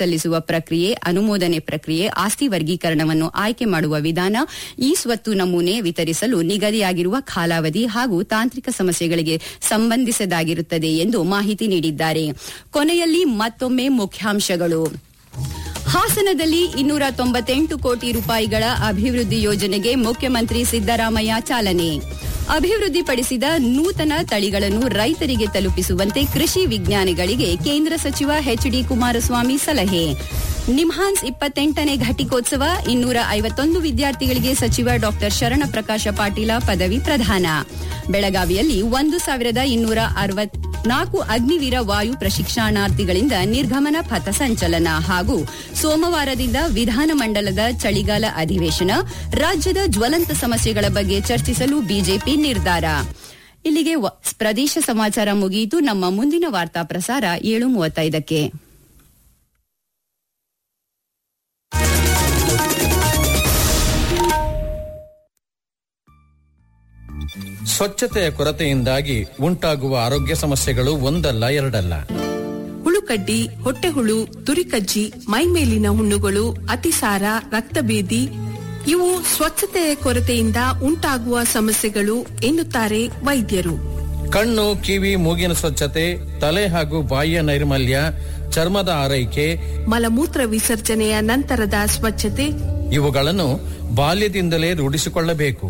ಸಲ್ಲಿಸುವ ಪ್ರಕ್ರಿಯೆ ಅನುಮೋದನೆ ಪ್ರಕ್ರಿಯೆ ಆಸ್ತಿ ವರ್ಗೀಕರಣವನ್ನು ಆಯ್ಕೆ ಮಾಡುವ ವಿಧಾನ ಈ ಸ್ವತ್ತು ನಮೂನೆ ವಿತರಿಸಲು ನಿಗದಿಯಾಗಿರುವ ಕಾಲಾವಧಿ ಹಾಗೂ ತಾಂತ್ರಿಕ ಸಮಸ್ಯೆಗಳಿಗೆ ಸಂಬಂಧಿಸದಾಗಿರುತ್ತದೆ ಎಂದು ಮಾಹಿತಿ ನೀಡಿದ್ದಾರೆ ಕೊನೆಯಲ್ಲಿ ಮತ್ತೊಮ್ಮೆ ಮುಖ್ಯಾಂಶಗಳು ಹಾಸನದಲ್ಲಿ ಇನ್ನೂರ ತೊಂಬತ್ತೆಂಟು ಕೋಟಿ ರೂಪಾಯಿಗಳ ಅಭಿವೃದ್ಧಿ ಯೋಜನೆಗೆ ಮುಖ್ಯಮಂತ್ರಿ ಸಿದ್ದರಾಮಯ್ಯ ಚಾಲನೆ ಅಭಿವೃದ್ಧಿಪಡಿಸಿದ ನೂತನ ತಳಿಗಳನ್ನು ರೈತರಿಗೆ ತಲುಪಿಸುವಂತೆ ಕೃಷಿ ವಿಜ್ಞಾನಿಗಳಿಗೆ ಕೇಂದ್ರ ಸಚಿವ ಎಚ್ಡಿ ಕುಮಾರಸ್ವಾಮಿ ಸಲಹೆ ನಿಮ್ಹಾನ್ಸ್ ಇಪ್ಪತ್ತೆಂಟನೇ ಘಟಿಕೋತ್ಸವ ಇನ್ನೂರ ಐವತ್ತೊಂದು ವಿದ್ಯಾರ್ಥಿಗಳಿಗೆ ಸಚಿವ ಡಾ ಶರಣಪ್ರಕಾಶ ಪಾಟೀಲ ಪದವಿ ಪ್ರದಾನ ಬೆಳಗಾವಿಯಲ್ಲಿ ಒಂದು ಸಾವಿರದ ಇನ್ನೂರ ಅರವತ್ನಾಲ್ಕು ಅಗ್ನಿವೀರ ವಾಯು ಪ್ರಶಿಕ್ಷಣಾರ್ಥಿಗಳಿಂದ ನಿರ್ಗಮನ ಪಥ ಸಂಚಲನ ಹಾಗೂ ಸೋಮವಾರದಿಂದ ವಿಧಾನಮಂಡಲದ ಚಳಿಗಾಲ ಅಧಿವೇಶನ ರಾಜ್ಯದ ಜ್ವಲಂತ ಸಮಸ್ಯೆಗಳ ಬಗ್ಗೆ ಚರ್ಚಿಸಲು ಬಿಜೆಪಿ ನಿರ್ಧಾರ ಇಲ್ಲಿಗೆ ಪ್ರದೇಶ ಸಮಾಚಾರ ಮುಗಿಯಿತು ನಮ್ಮ ಮುಂದಿನ ವಾರ್ತಾ ಪ್ರಸಾರ ಏಳು ಮೂವತ್ತೈದಕ್ಕೆ ಸ್ವಚ್ಛತೆಯ ಕೊರತೆಯಿಂದಾಗಿ ಉಂಟಾಗುವ ಆರೋಗ್ಯ ಸಮಸ್ಯೆಗಳು ಒಂದಲ್ಲ ಎರಡಲ್ಲ ಹುಳುಕಡ್ಡಿ ಹೊಟ್ಟೆಹುಳು ತುರಿಕಜ್ಜಿ ಮೈಮೇಲಿನ ಹುಣ್ಣುಗಳು ಅತಿಸಾರ ರಕ್ತಭೇದಿ ಇವು ಸ್ವಚ್ಛತೆಯ ಕೊರತೆಯಿಂದ ಉಂಟಾಗುವ ಸಮಸ್ಯೆಗಳು ಎನ್ನುತ್ತಾರೆ ವೈದ್ಯರು ಕಣ್ಣು ಕಿವಿ ಮೂಗಿನ ಸ್ವಚ್ಛತೆ ತಲೆ ಹಾಗೂ ಬಾಯಿಯ ನೈರ್ಮಲ್ಯ ಚರ್ಮದ ಆರೈಕೆ ಮಲಮೂತ್ರ ವಿಸರ್ಜನೆಯ ನಂತರದ ಸ್ವಚ್ಛತೆ ಇವುಗಳನ್ನು ಬಾಲ್ಯದಿಂದಲೇ ರೂಢಿಸಿಕೊಳ್ಳಬೇಕು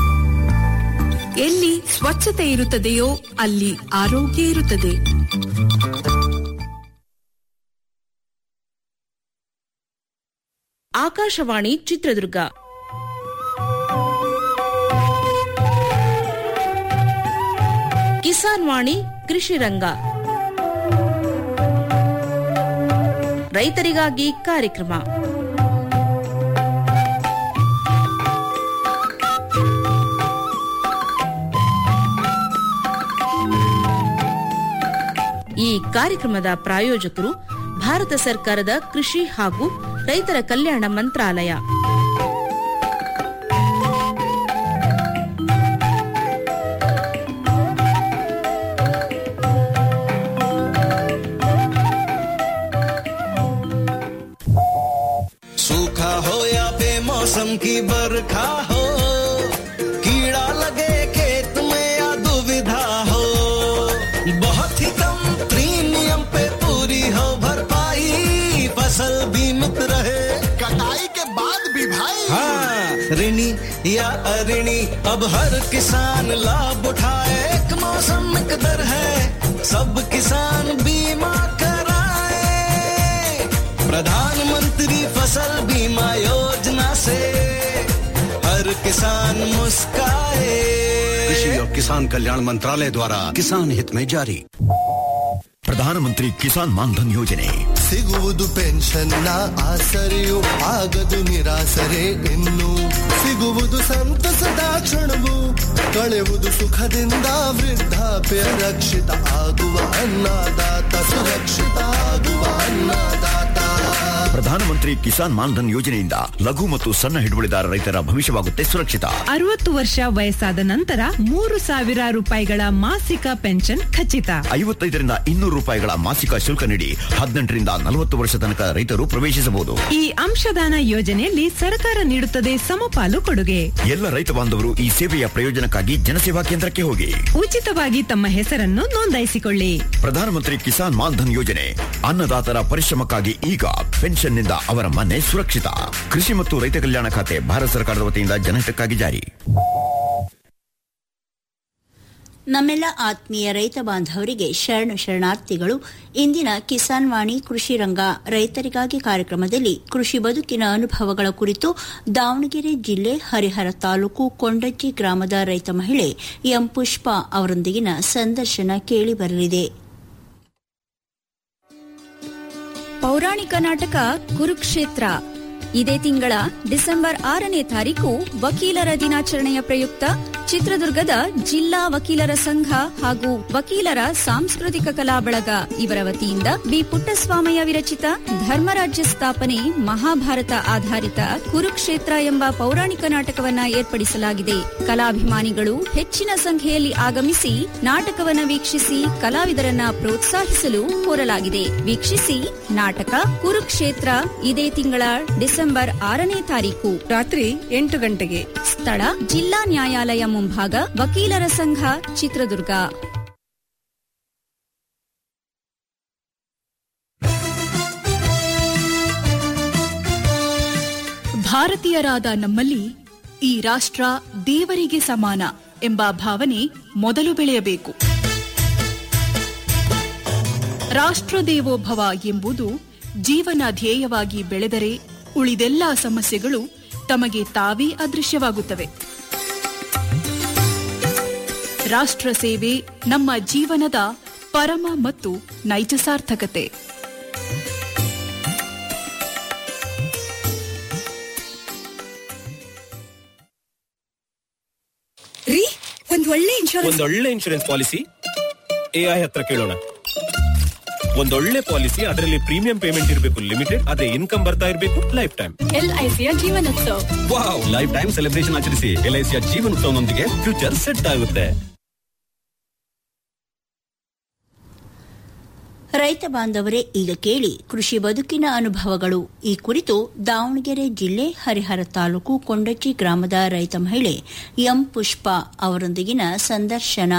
ಎಲ್ಲಿ ಸ್ವಚ್ಛತೆ ಇರುತ್ತದೆಯೋ ಅಲ್ಲಿ ಆರೋಗ್ಯ ಇರುತ್ತದೆ ಆಕಾಶವಾಣಿ ಚಿತ್ರದುರ್ಗ ಕಿಸಾನ್ ವಾಣಿ ಕೃಷಿ ರಂಗ ರೈತರಿಗಾಗಿ ಕಾರ್ಯಕ್ರಮ ಈ ಕಾರ್ಯಕ್ರಮದ ಪ್ರಾಯೋಜಕರು ಭಾರತ ಸರ್ಕಾರದ ಕೃಷಿ ಹಾಗೂ ರೈತರ ಕಲ್ಯಾಣ ಮಂತ್ರಾಲಯ सूखा हो या बेमौसम की बरखा हो कीड़ा लगे खेत में या दुविधा हो बहुत ही कम प्रीमियम पे पूरी हो भरपाई फसल बीमित रहे कटाई के बाद भी भाई हाँ ऋणी या अऋणी अब हर किसान लाभ उठाए एक मौसम एक दर है सब किसान बीमा कराए प्रधानमंत्री फसल बीमा योजना से हर किसान मुस्काए कृषि और किसान कल्याण मंत्रालय द्वारा किसान हित में जारी ಪ್ರಧಾನಮಂತ್ರಿ ಕಿಸಾನ್ ಮಾನ್ಧನ್ ಯೋಜನೆ ಸಿಗುವುದು ಪೆನ್ಷನ್ನ ಆಸರೆಯು ಆಗದು ನಿರಾಸರೆ ಇನ್ನು ಸಿಗುವುದು ಸಂತಸದ ಕ್ಷಣವು ಕಳೆಯುವುದು ಸುಖದಿಂದ ವೃದ್ಧಾಪ್ಯ ರಕ್ಷಿತ ಆಗುವ ಅನ್ನದಾತ ಸುರಕ್ಷಿತ ಆಗುವ ಅನ್ನದಾತ ಪ್ರಧಾನಮಂತ್ರಿ ಕಿಸಾನ್ ಮಾನ್ಧನ್ ಯೋಜನೆಯಿಂದ ಲಘು ಮತ್ತು ಸಣ್ಣ ಹಿಡುವಳಿದಾರ ರೈತರ ಭವಿಷ್ಯವಾಗುತ್ತೆ ಸುರಕ್ಷಿತ ಅರವತ್ತು ವರ್ಷ ವಯಸ್ಸಾದ ನಂತರ ಮೂರು ಸಾವಿರ ರೂಪಾಯಿಗಳ ಮಾಸಿಕ ಪೆನ್ಷನ್ ಖಚಿತ ಐವತ್ತೈದರಿಂದ ಇನ್ನೂರು ರೂಪಾಯಿಗಳ ಮಾಸಿಕ ಶುಲ್ಕ ನೀಡಿ ಹದಿನೆಂಟರಿಂದ ನಲವತ್ತು ವರ್ಷ ತನಕ ರೈತರು ಪ್ರವೇಶಿಸಬಹುದು ಈ ಅಂಶದಾನ ಯೋಜನೆಯಲ್ಲಿ ಸರ್ಕಾರ ನೀಡುತ್ತದೆ ಸಮಪಾಲು ಕೊಡುಗೆ ಎಲ್ಲ ರೈತ ಬಾಂಧವರು ಈ ಸೇವೆಯ ಪ್ರಯೋಜನಕ್ಕಾಗಿ ಜನಸೇವಾ ಕೇಂದ್ರಕ್ಕೆ ಹೋಗಿ ಉಚಿತವಾಗಿ ತಮ್ಮ ಹೆಸರನ್ನು ನೋಂದಾಯಿಸಿಕೊಳ್ಳಿ ಪ್ರಧಾನಮಂತ್ರಿ ಕಿಸಾನ್ ಮಾನ್ಧನ್ ಯೋಜನೆ ಅನ್ನದಾತರ ಪರಿಶ್ರಮಕ್ಕಾಗಿ ಈಗ ಪೆನ್ಷನ್ನಿಂದ ಅವರ ಮನೆ ಸುರಕ್ಷಿತ ಕೃಷಿ ಮತ್ತು ರೈತ ಕಲ್ಯಾಣ ಖಾತೆ ಭಾರತ ಸರ್ಕಾರದ ವತಿಯಿಂದ ಜನಹಿತಕ್ಕಾಗಿ ಜಾರಿ ನಮ್ಮೆಲ್ಲ ಆತ್ಮೀಯ ರೈತ ಬಾಂಧವರಿಗೆ ಶರಣ ಶರಣಾರ್ಥಿಗಳು ಇಂದಿನ ಕಿಸಾನ್ ವಾಣಿ ಕೃಷಿ ರಂಗ ರೈತರಿಗಾಗಿ ಕಾರ್ಯಕ್ರಮದಲ್ಲಿ ಕೃಷಿ ಬದುಕಿನ ಅನುಭವಗಳ ಕುರಿತು ದಾವಣಗೆರೆ ಜಿಲ್ಲೆ ಹರಿಹರ ತಾಲೂಕು ಕೊಂಡಜ್ಜಿ ಗ್ರಾಮದ ರೈತ ಮಹಿಳೆ ಎಂ ಪುಷ್ಪಾ ಅವರೊಂದಿಗಿನ ಸಂದರ್ಶನ ಕೇಳಿಬರಲಿದೆ ಪೌರಾಣಿಕ ನಾಟಕ ಕುರುಕ್ಷೇತ್ರ ಇದೇ ತಿಂಗಳ ಡಿಸೆಂಬರ್ ಆರನೇ ತಾರೀಕು ವಕೀಲರ ದಿನಾಚರಣೆಯ ಪ್ರಯುಕ್ತ ಚಿತ್ರದುರ್ಗದ ಜಿಲ್ಲಾ ವಕೀಲರ ಸಂಘ ಹಾಗೂ ವಕೀಲರ ಸಾಂಸ್ಕೃತಿಕ ಕಲಾ ಬಳಗ ಇವರ ವತಿಯಿಂದ ಬಿ ಪುಟ್ಟಸ್ವಾಮಯ್ಯ ವಿರಚಿತ ಧರ್ಮರಾಜ್ಯ ಸ್ಥಾಪನೆ ಮಹಾಭಾರತ ಆಧಾರಿತ ಕುರುಕ್ಷೇತ್ರ ಎಂಬ ಪೌರಾಣಿಕ ನಾಟಕವನ್ನ ಏರ್ಪಡಿಸಲಾಗಿದೆ ಕಲಾಭಿಮಾನಿಗಳು ಹೆಚ್ಚಿನ ಸಂಖ್ಯೆಯಲ್ಲಿ ಆಗಮಿಸಿ ನಾಟಕವನ್ನ ವೀಕ್ಷಿಸಿ ಕಲಾವಿದರನ್ನ ಪ್ರೋತ್ಸಾಹಿಸಲು ಕೋರಲಾಗಿದೆ ವೀಕ್ಷಿಸಿ ನಾಟಕ ಕುರುಕ್ಷೇತ್ರ ಇದೇ ತಿಂಗಳ ಡಿಸೆಂಬರ್ ಆರನೇ ತಾರೀಕು ರಾತ್ರಿ ಎಂಟು ಗಂಟೆಗೆ ಸ್ಥಳ ಜಿಲ್ಲಾ ನ್ಯಾಯಾಲಯ ಮುಂಭಾಗ ವಕೀಲರ ಸಂಘ ಚಿತ್ರದುರ್ಗ ಭಾರತೀಯರಾದ ನಮ್ಮಲ್ಲಿ ಈ ರಾಷ್ಟ್ರ ದೇವರಿಗೆ ಸಮಾನ ಎಂಬ ಭಾವನೆ ಮೊದಲು ಬೆಳೆಯಬೇಕು ರಾಷ್ಟ್ರ ದೇವೋಭವ ಎಂಬುದು ಜೀವನ ಧ್ಯೇಯವಾಗಿ ಬೆಳೆದರೆ ಉಳಿದೆಲ್ಲ ಸಮಸ್ಯೆಗಳು ತಮಗೆ ತಾವೇ ಅದೃಶ್ಯವಾಗುತ್ತವೆ ರಾಷ್ಟ್ರ ಸೇವೆ ನಮ್ಮ ಜೀವನದ ಪರಮ ಮತ್ತು ನೈಜ ಸಾರ್ಥಕತೆ ರೀ ಒಂದ್ ಒಳ್ಳೆ ಇನ್ಶೂರೆನ್ಸ್ ಒಂದೊಳ್ಳೆ ಇನ್ಶೂರೆನ್ಸ್ ಪಾಲಿಸಿ ಎಐ ಹತ್ರ ಕೇಳೋಣ ಒಂದೊಳ್ಳೆ ಪಾಲಿಸಿ ಅದರಲ್ಲಿ ಪ್ರೀಮಿಯಂ ಪೇಮೆಂಟ್ ಇರಬೇಕು ಲಿಮಿಟೆಡ್ ಅದೇ ಇನ್ಕಮ್ ಬರ್ತಾ ಇರಬೇಕು ಲೈಫ್ ಟೈಮ್ ಎಲ್ಐಸಿಯ ಜೀವನೋತ್ಸವ ವಾವ್ ಲೈಫ್ ಟೈಮ್ ಸೆಲೆಬ್ರೇಷನ್ ಆಚರಿಸಿ ಎಲ್ಐಸಿಯ ಜೀವನೋತ್ಸವನೊಂದಿಗೆ ಫ್ಯೂಚರ್ ಸೆಟ್ ಆಗುತ್ತೆ ರೈತ ಬಾಂಧವರೇ ಈಗ ಕೇಳಿ ಕೃಷಿ ಬದುಕಿನ ಅನುಭವಗಳು ಈ ಕುರಿತು ದಾವಣಗೆರೆ ಜಿಲ್ಲೆ ಹರಿಹರ ತಾಲೂಕು ಕೊಂಡಚ್ಚಿ ಗ್ರಾಮದ ರೈತ ಮಹಿಳೆ ಎಂ ಪುಷ್ಪ ಅವರೊಂದಿಗಿನ ಸಂದರ್ಶನ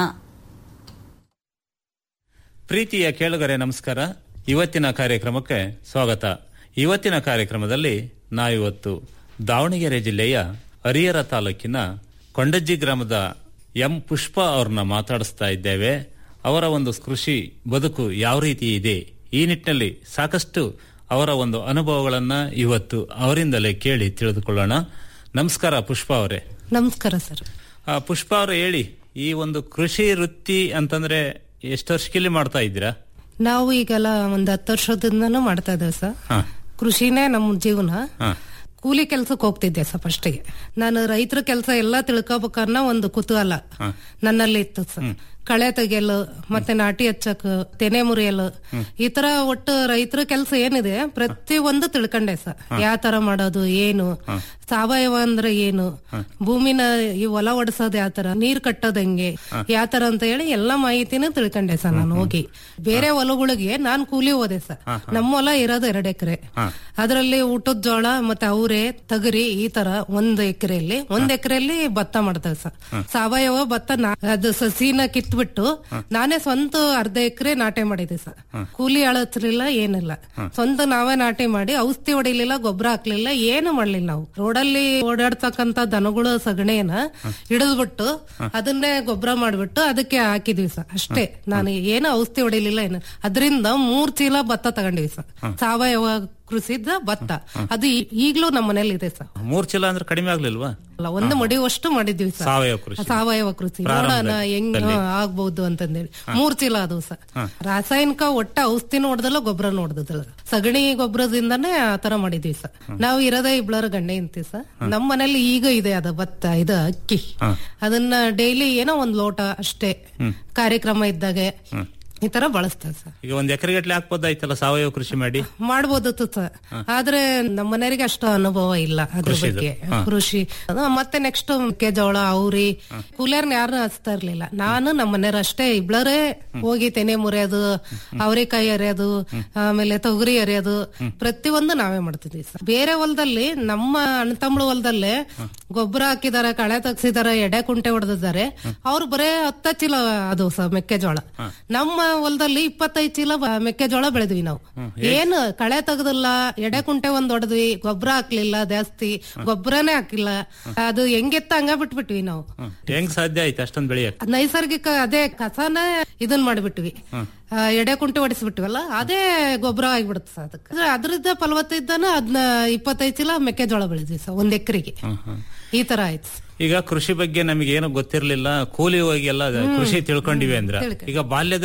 ಪ್ರೀತಿಯ ಕೇಳುಗರೆ ನಮಸ್ಕಾರ ಇವತ್ತಿನ ಕಾರ್ಯಕ್ರಮಕ್ಕೆ ಸ್ವಾಗತ ಇವತ್ತಿನ ಕಾರ್ಯಕ್ರಮದಲ್ಲಿ ನಾವಿವತ್ತು ದಾವಣಗೆರೆ ಜಿಲ್ಲೆಯ ಹರಿಹರ ತಾಲೂಕಿನ ಕೊಂಡಜ್ಜಿ ಗ್ರಾಮದ ಎಂ ಪುಷ್ಪ ಅವ್ರನ್ನ ಮಾತಾಡಿಸ್ತಾ ಇದ್ದೇವೆ ಅವರ ಒಂದು ಕೃಷಿ ಬದುಕು ಯಾವ ರೀತಿ ಇದೆ ಈ ನಿಟ್ಟಿನಲ್ಲಿ ಸಾಕಷ್ಟು ಅವರ ಒಂದು ಅನುಭವಗಳನ್ನ ಇವತ್ತು ಅವರಿಂದಲೇ ಕೇಳಿ ತಿಳಿದುಕೊಳ್ಳೋಣ ನಮಸ್ಕಾರ ಪುಷ್ಪ ಅವರೇ ನಮಸ್ಕಾರ ಸರ್ ಆ, ಪುಷ್ಪ ಅವರು ಹೇಳಿ ಈ ಒಂದು ಕೃಷಿ ವೃತ್ತಿ ಅಂತಂದ್ರೆ ಎಷ್ಟು ವರ್ಷಕ್ಕಿಲ್ಲಿ ಮಾಡ್ತಾ ಇದ್ದೀರಾ ನಾವು ಈಗೆಲ್ಲ ಒಂದ್ ಹತ್ತು ವರ್ಷದಿಂದನೂ ಮಾಡ್ತಾ ಇದ್ದೇವೆ ಸರ್ ಹಾ. ಕೃಷಿನೇ ನಮ್ಮ ಜೀವನ ಹಾ. ಕೂಲಿ ಕೆಲ್ಸಕ್ಕೆ ಹೋಗ್ತಿದ್ದೆ ಸರ್ ಫಸ್ಟಿಗೆ ನಾನು ರೈತರ ಕೆಲಸ ಎಲ್ಲ ತಿಳ್ಕೊಬೇಕನ್ನೋ ಒಂದು ಕುತೂಹಲ ಹಾ. ನನ್ನಲ್ಲಿ ಇತ್ತು ಸರ್ ಕಳೆ ತೆಗೆಯಲು ಮತ್ತೆ ನಾಟಿ ಹಚ್ಚಕ್ ತೆನೆ ಮುರಿಯಲು ಈ ತರ ಒಟ್ಟು ರೈತರ ಕೆಲಸ ಏನಿದೆ ಪ್ರತಿ ಒಂದು ತಿಳ್ಕೊಂಡೆ ಸರ್ ಯಾವ ತರ ಮಾಡೋದು ಏನು ಸಾವಯವ ಅಂದ್ರೆ ಏನು ಭೂಮಿನ ಈ ಹೊಲ ಒಡ್ಸೋದ್ ಯಾವ ತರ ನೀರ್ ಕಟ್ಟೋದ್ ಹೆಂಗೆ ಯಾವ ತರ ಅಂತ ಹೇಳಿ ಎಲ್ಲಾ ಮಾಹಿತಿನೂ ತಿಳ್ಕೊಂಡೆ ಸರ್ ನಾನು ಹೋಗಿ ಬೇರೆ ಹೊಲಗಳಿಗೆ ನಾನ್ ಕೂಲಿ ಹೋದೆ ಸರ್ ನಮ್ಮ ಹೊಲ ಇರೋದು ಎರಡ್ ಎಕರೆ ಅದರಲ್ಲಿ ಊಟದ ಜೋಳ ಮತ್ತೆ ಅವರೆ ತಗರಿ ಈ ತರ ಒಂದ್ ಎಕರೆಯಲ್ಲಿ ಒಂದ್ ಎಕರೆಯಲ್ಲಿ ಭತ್ತ ಮಾಡ್ತೇವೆ ಸರ್ ಸಾವಯವ ಭತ್ತ ನಾ- ಅದು ಸಸಿನ ಕಿತ್ಬಿಟ್ಟು ನಾನೇ ಸ್ವಂತ ಅರ್ಧ ಎಕರೆ ನಾಟಿ ಮಾಡಿದೆ ಸರ್ ಕೂಲಿ ಅಳತ್ಲಿಲ್ಲ ಏನಿಲ್ಲ ಸ್ವಂತ ನಾವೇ ನಾಟಿ ಮಾಡಿ ಔಷಧಿ ಹೊಡಿಲಿಲ್ಲ ಗೊಬ್ಬರ ಹಾಕ್ಲಿಲ್ಲ ಏನು ಮಾಡ್ಲಿಲ್ಲ ನಾವು ರೋಡಲ್ಲಿ ಓಡಾಡ್ತಕ್ಕಂತ ದನಗಳು ಸಗಣಿಯನ್ನ ಹಿಡಿದ್ಬಿಟ್ಟು ಅದನ್ನೇ ಗೊಬ್ಬರ ಮಾಡ್ಬಿಟ್ಟು ಅದಕ್ಕೆ ಹಾಕಿದ್ವಿ ಸರ್ ಅಷ್ಟೇ ನಾನು ಏನು ಔಷಧಿ ಹೊಡಿಲಿಲ್ಲ ಏನು ಅದರಿಂದ ಮೂರ್ ಚೀಲ ಭತ್ತ ತಗೊಂಡಿವಿ ಸರ್ ಸಾವಯವ ಕೃಷಿದ ಭತ್ತ ಅದು ಈ- ಈಗ್ಲೂ ನಮ್ಮ ಮನೇಲಿ ಇದೆ ಸರ್ ಮೂರ್ ಚೀಲ ಅಂದ್ರೆ ಕಡಿಮೆ ಆಗ್ಲಿಲ್ವಾ ಅಲ್ಲ ಒಂದು ಮಡಿವಷ್ಟು ಮಾಡಿದ್ವಿ ಸರ್ ಸಾವಯವ ಕೃಷಿ. ಸಾವಯವ ಕೃಷಿ ನೋಡೋಣ ಪ್ರಾರಂಭದಲ್ಲಿ. ಹೆಂಗ್ ಅಲ್ಲಿ. ಹಾ, ಆಗ್ಬಹುದು ಅಂತಂದೇಳಿ ಮೂರ್ ಚೀಲ ಅದು ಸರ್ ಹಾ. ರಾಸಾಯನಿಕ ಒಟ್ಟ ಔಷಧಿನೂ ಹೊಡೆದಲ್ಲ ಗೊಬ್ಬರ ನೋಡ್ದಲ್ಲ ಸಗಣಿ ಗೊಬ್ಬರದಿಂದಾನೇ ಆ ತರ ಮಾಡಿದ್ವಿ ಸರ್ ನಾವು ಇರೋದೇ ಇಬ್ಳರ ಗಂಡೆ ಅಂತೀವಿ ಸರ್ ನಮ್ಮ ಮನೇಲಿ ಈಗ ಇದೆ ಅದ ಭತ್ತ ಇದು ಅಕ್ಕಿ ಅದನ್ನ ಡೈಲಿ ಏನೋ ಒಂದ್ ಲೋಟ ಅಷ್ಟೇ ಕಾರ್ಯಕ್ರಮ ಇದ್ದಾಗ ಈ ತರ ಬಳಸ್ತೇವೆ ಸರ್ ಈಗ ಒಂದ್ ಎಕರೆ ಗಟ್ಲೆ ಹಾಕ್ಬೋದಾಯ್ತಲ್ಲ ಸಾವಯವ ಕೃಷಿ ಮಾಡಿ ಮಾಡ್ಬೋದಿತ್ತು ಸರ್ ಆದ್ರೆ ನಮ್ಮ ಮನೆಯವರಿಗೆ ಅಷ್ಟು ಅನುಭವ ಇಲ್ಲ ಅದ್ರ ಕೃಷಿದು. ಬಗ್ಗೆ ಹಾ. ಕೃಷಿ ಅದು ಮತ್ತೆ ನೆಕ್ಸ್ಟ್ ಮೆಕ್ಕೆಜೋಳ ಅವ್ರಿ ಕೂಲರ್ನ ಯಾರು ಹಚ್ತಾ ಇರ್ಲಿಲ್ಲ ನಾನು ನಮ್ಮ ಮನೆಯವ್ರು ಅಷ್ಟೇ ಇಬ್ಳರೇ ಹೋಗಿ ತೆನೆ ಮುರಿಯೋದು ಅವರೆಕಾಯಿ ಎರೆಯೋದು ಆಮೇಲೆ ತೊಗರಿ ಎರೆಯೋದು ಪ್ರತಿಯೊಂದು ನಾವೇ ಮಾಡ್ತಿದ್ವಿ ಸರ್ ಬೇರೆ ಹೊಲದಲ್ಲಿ ನಮ್ಮ ಅಣ್ಣ ತಮ್ಮಳು ಹೊಲದಲ್ಲೇ ಗೊಬ್ಬರ ಹಾಕಿದಾರೆ ಕಳೆ ತೆಗ್ಸಿದಾರೆ ಎಡೆ ಕುಂಟೆ ಹೊಡೆದಿದ್ದಾರೆ ಅವ್ರು ಬರೇ ಹತ್ತ ಚೀಲ ಅದು ಸರ್ ಮೆಕ್ಕೆಜೋಳ ನಮ್ಮ ಹೊಲದಲ್ಲಿ ಇಪ್ಪತ್ತೈದು ಚೀಲ ಬ- ಮೆಕ್ಕೆಜೋಳ ಬೆಳೆದ್ವಿ ನಾವು ಏನು ಕಳೆ ತೆಗ್ದಿಲ್ಲ ಎಡೆ ಕುಂಟೆ ಒಂದ್ ಹೊಡೆದ್ವಿ ಗೊಬ್ಬರ ಹಾಕ್ಲಿಲ್ಲ ಜಾಸ್ತಿ ಗೊಬ್ಬರನೇ ಹಾಕಿಲ್ಲ ಅದು ಹೆಂಗೆತ್ತ ಹಂಗ ಬಿಟ್ಬಿಟ್ವಿ ನಾವು ಹೆಂಗ್ ಸಾಧ್ಯ ಆಯ್ತು ಅಷ್ಟೊಂದ್ ಬೆಳೆಯಕ್ ನೈಸರ್ಗಿಕ ಅದೇ ಕಸನ ಇದನ್ ಮಾಡ್ಬಿಟ್ವಿ ಆ, ಎಡೆ ಕುಂಟೆ ಹೊಡಿಸ್ಬಿಟ್ವಲ್ಲ ಅದೇ ಗೊಬ್ಬರ ಆಗಿಬಿಡುತ್ತೆ ಸರ್ ಅದಕ್ಕೆ ಅದ್ರ- ಅದ್ರದ್ದ ಫಲವತ್ತ ಇದ್ದಾನ ಅದನ್ನ ಇಪ್ಪತ್ತೈದು ಚೀಲ ಮೆಕ್ಕೆಜೋಳ ಬೆಳೆದ್ವಿ ಸರ್ ಒಂದ್ ಎಕರೆಗೆ ಈ ತರ ಆಯ್ತು ಸರ್. ಈಗ ಕೃಷಿ ಬಗ್ಗೆ ನಮಗೆ ಏನು ಗೊತ್ತಿರ್ಲಿಲ್ಲ ಕೂಲಿ ಹೋಗಿ ಎಲ್ಲ ಕೃಷಿ ತಿಳ್ಕೊಂಡಿವಿ ಅಂದ್ರ ತಿಳ್ಕೊಂಡ್ವಿ. ಈಗ ಬಾಲ್ಯದಲ್ಲಿ